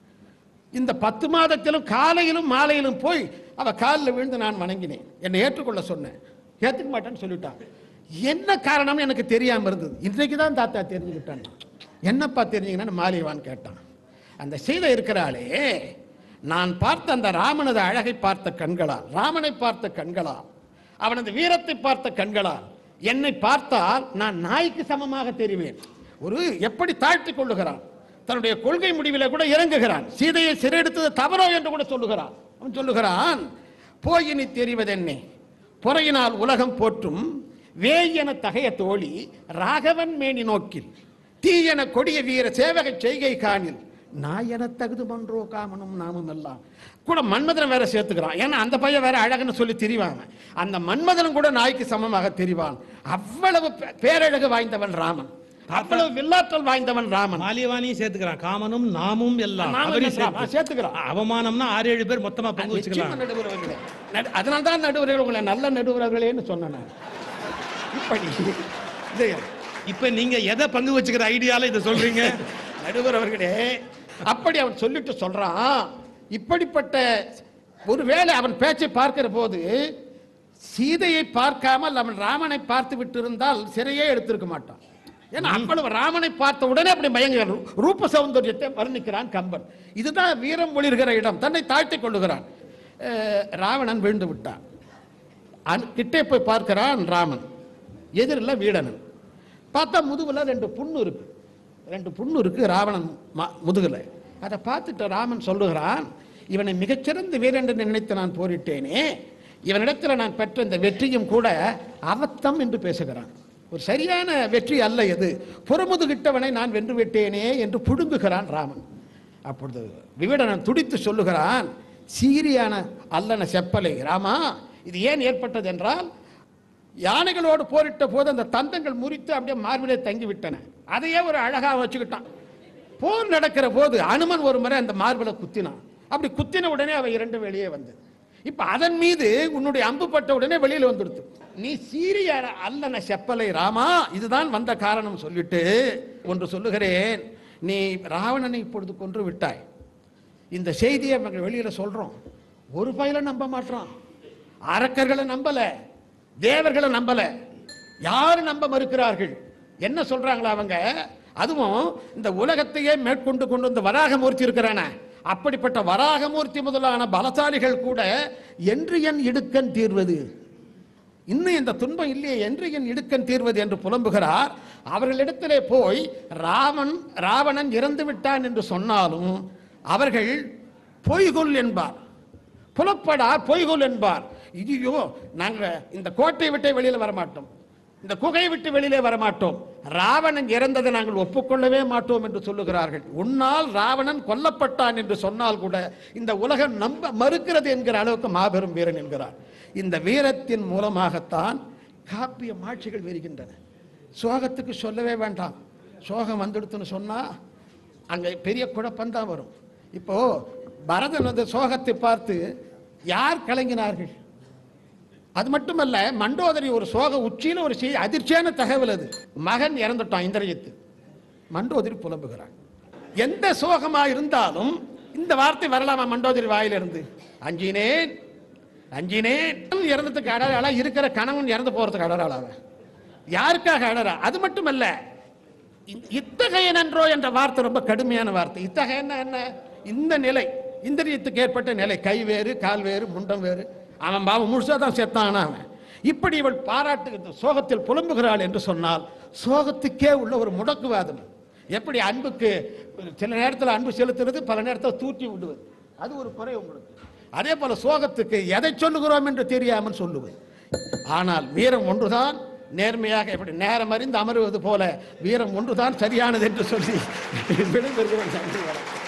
இந்த பத்து மாதத்திலும் காலையிலும் மாலையிலும் போய் அவ காலில் விழுந்து நான் வணங்கினேன் என்னை ஏற்றுக்கொள்ள சொன்னேன் ஏற்றுக்க மாட்டேன்னு சொல்லிட்டான் என்ன காரணம்னு எனக்கு தெரியாம இருந்தது இன்றைக்கு தான் தாத்தா தெரிஞ்சுக்கிட்டான் என்னப்பா தெரிஞ்சுங்கன்னா மாலியவான் கேட்டான் அந்த சீதை இருக்கிறாளே நான் பார்த்த அந்த ராமனது அழகை பார்த்த கண்களால் ராமனை பார்த்த கண்களால் அவனது வீரத்தை பார்த்த கண்களால் என்னை பார்த்தால் நான் நாய்க்கு சமமாக தெரிவேன் ஒரு எப்படி தாழ்த்தி கொள்ளுகிறான் தன்னுடைய கொள்கை முடிவில கூட இறங்குகிறான் சீதையை சிறையெடுத்தது தவறோ என்று கூட சொல்லுகிறான் அவன் சொல்லுகிறான் போயினி தெரிவதென்னே பொறையினால் உலகம் போற்றும் வேயென தகைய தோழி ராகவன் மேனி நோக்கில் தீயென கொடிய வீர சேவக செய்கை காணில் நாயன தகுது மன்றோ காமனும் நாமும் எல்லாம் கூட மன்மதனம் வேற சேர்த்துக்கிறான் ஏன்னா அந்த பையன் வேற அழகுன்னு சொல்லி திரிவாங்க அந்த மன்மதனும் கூட நாய்க்கு சமமாக தெரிவான் அவ்வளவு பே- பேரழகு வாய்ந்தவன் ராமன் அவ்வளவு வில்லாற்றல் வாய்ந்தவன் ராமன் மாலியவானியும் சேர்த்துக்கிறான் காமனும் நாமும் எல்லாம் நாமும் அவரையும் எல்லாம் சேர்த்து. சேர்த்துக்கிறான். அவமானம்னா ஆறு ஏழு பேர் மொத்தமா பங்கு நிச்சயமா வச்சுக்கலாம் நடுவர் அவர்களே. நடு- அதனால்தான் நடுவர்கள் உங்களை நல்ல நடுவர்களேன்னு சொன்னேன் நான். இப்படி இது இப்ப நீங்க எதை பங்கு வச்சுக்கிற ஐடியால இதை சொல்றீங்க நடுவர் அவர்களே அப்படி அவன் சொல்லிட்டு சொல்றான் இப்படிப்பட்ட ஒருவேளை அவன் பேச்சை பார்க்கிற போது சீதையை பார்க்காமல் அவன் ராமனை பார்த்து விட்டு இருந்தால் சிறையே எடுத்திருக்க மாட்டான் ஏன்னா அவ்வளவு ராமனை பார்த்த உடனே அப்படி மயங்குகிறான் ரூப சௌந்தரியத்தை வர்ணிக்கிறான் கம்பன் இதுதான் வீரம் ஒளிர்கிற இடம் தன்னை தாழ்த்திக் கொள்ளுகிறான் அஹ், ராவணன் விழுந்து விட்டான் அன்- கிட்டே போய் பார்க்கிறான் ராமன் எதிரில் வீடனன் பார்த்தா முதுகுல ரெண்டு புண்ணு இருக்கு ரெண்டு புண்ணு இருக்கு ராவணன் ம- முதுகுல அதை பார்த்துட்டு ராமன் சொல்லுகிறான் இவனை மிகச்சிறந்த வீரன் என்று நினைத்து நான் போரிட்டேனே இவனிடத்தில் நான் பெற்ற இந்த வெற்றியும் கூட அவத்தம் என்று பேசுகிறான் ஒரு சரியான வெற்றி அல்ல இது புறமுதுகிட்டவனை நான் வென்று விட்டேனே என்று புடுங்குகிறான் ராமன் அப்பொழுது விவிடனன் துடித்து சொல்லுகிறான் சீரியான அல்லன செப்பலை ராமா இது ஏன் ஏற்பட்டது என்றால் யானைகளோடு போரிட்ட போது அந்த தந்தங்கள் முறித்து அப்படியே மார்பிலே தங்கி விட்டன அதையே ஒரு அழகா வச்சுக்கிட்டான் போர் நடக்கிற போது அனுமன் ஒரு முறை அந்த மார்பில குத்தினான் அப்படி குத்தின உடனே அவ இரண்டு வெளியே வந்தது இப்ப அதன் மீது உன்னுடைய அம்பு பட்ட உடனே வெளியில வந்துடுத்து நீ சீரிய அல்லன செப்பலை ராமா இதுதான் வந்த காரணம் சொல்லிட்டு ஒன்று சொல்லுகிறேன் நீ ராவணனை இப்பொழுது கொன்று விட்டாய் இந்த செய்தியை அவங்க வெளியில சொல்றோம் ஒரு பயில நம்ப மாட்டோம் அரக்கர்களை நம்பல தேவர்களை நம்பல யாரு நம்ப மறுக்கிறார்கள் என்ன சொல்றாங்களா அவங்க அதுவும் இந்த உலகத்தையே மேற்கொண்டு கொண்டு வந்து வராகமூர்த்தி இருக்கிறான அப்படிப்பட்ட வராகமூர்த்தி முதலான பலசாலிகள் கூட என்று என் இடுக்கன் தீர்வது இன்னும் இந்த துன்பம் இல்லையே என்று என் இடுக்கன் தீர்வது என்று புலம்புகிறார் அவர்களிடத்திலே போய் ராவன் ராவணன் இறந்து விட்டான் என்று சொன்னாலும் அவர்கள் பொய்கொல் என்பார் புலப்படார் பொய்கொல் என்பார் ஐயோ நாங்க இந்த கோட்டை விட்டே வெளியில வரமாட்டோம் இந்த குகையை விட்டு வெளியிலே வரமாட்டோம் ராவணன் இறந்ததை நாங்கள் ஒப்புக்கொள்ளவே மாட்டோம் என்று சொல்லுகிறார்கள் உன்னால் ராவணன் கொல்லப்பட்டான் என்று சொன்னால் கூட இந்த உலகம் நம்ப மறுக்கிறது என்கிற அளவுக்கு மாபெரும் வீரன் என்கிறார் இந்த வீரத்தின் மூலமாகத்தான் காப்பிய மாட்சிகள் வருகின்றன சோகத்துக்கு சொல்லவே வேண்டாம் சோகம் வந்துடுத்துன்னு சொன்னா அங்க பெரிய குழப்பம்தான் வரும் இப்போ பரதன் அந்த சோகத்தை பார்த்து யார் கலங்கினார்கள் அது மட்டுமல்ல மண்டோதரி ஒரு சோக உச்சியில ஒரு செய்தி அதிர்ச்சியான தகவல் அது மகன் இறந்துட்டான் இந்திரஜித்து மண்டோதரி புலம்புகிறான் எந்த சோகமா இருந்தாலும் இந்த வார்த்தை வரலாமா மண்டோதரி வாயிலிருந்து அஞ்சினேன் அஞ்சினேன் இறந்ததுக்கு அடறாளா இருக்கிற கணவன் இறந்து போறதுக்கு அடறாளா அவன் யாருக்காக அடறா அது மட்டுமல்ல இ- இத்தகைய நன்றோ என்ற வார்த்தை ரொம்ப கடுமையான வார்த்தை இத்தகைய என்ன இந்த நிலை இந்திரியத்துக்கு ஏற்பட்ட நிலை கை வேறு கால் வேறு முண்டம் வேறு அவன் பாவம் முழுசா தான் செத்தானா அவன் இப்படி இவள் பாராட்டு சோகத்தில் புலம்புகிறாள் என்று சொன்னால் சோகத்துக்கே உள்ள ஒரு முடக்குவாதம் எப்படி அன்புக்கு சில நேரத்தில் அன்பு செலுத்துறது பல நேரத்தில் தூற்றி விடுவது அது ஒரு குறை உங்களுக்கு அதே போல சோகத்துக்கு எதை சொல்லுகிறோம் என்று தெரியாமல் சொல்லுவது ஆனால் வீரம் ஒன்றுதான் நேர்மையாக எப்படி நேரம் அறிந்து அமருவது போல வீரம் ஒன்றுதான் சரியானது என்று சொல்லி விடைபெறுகிறோம் நன்றி வணக்கம்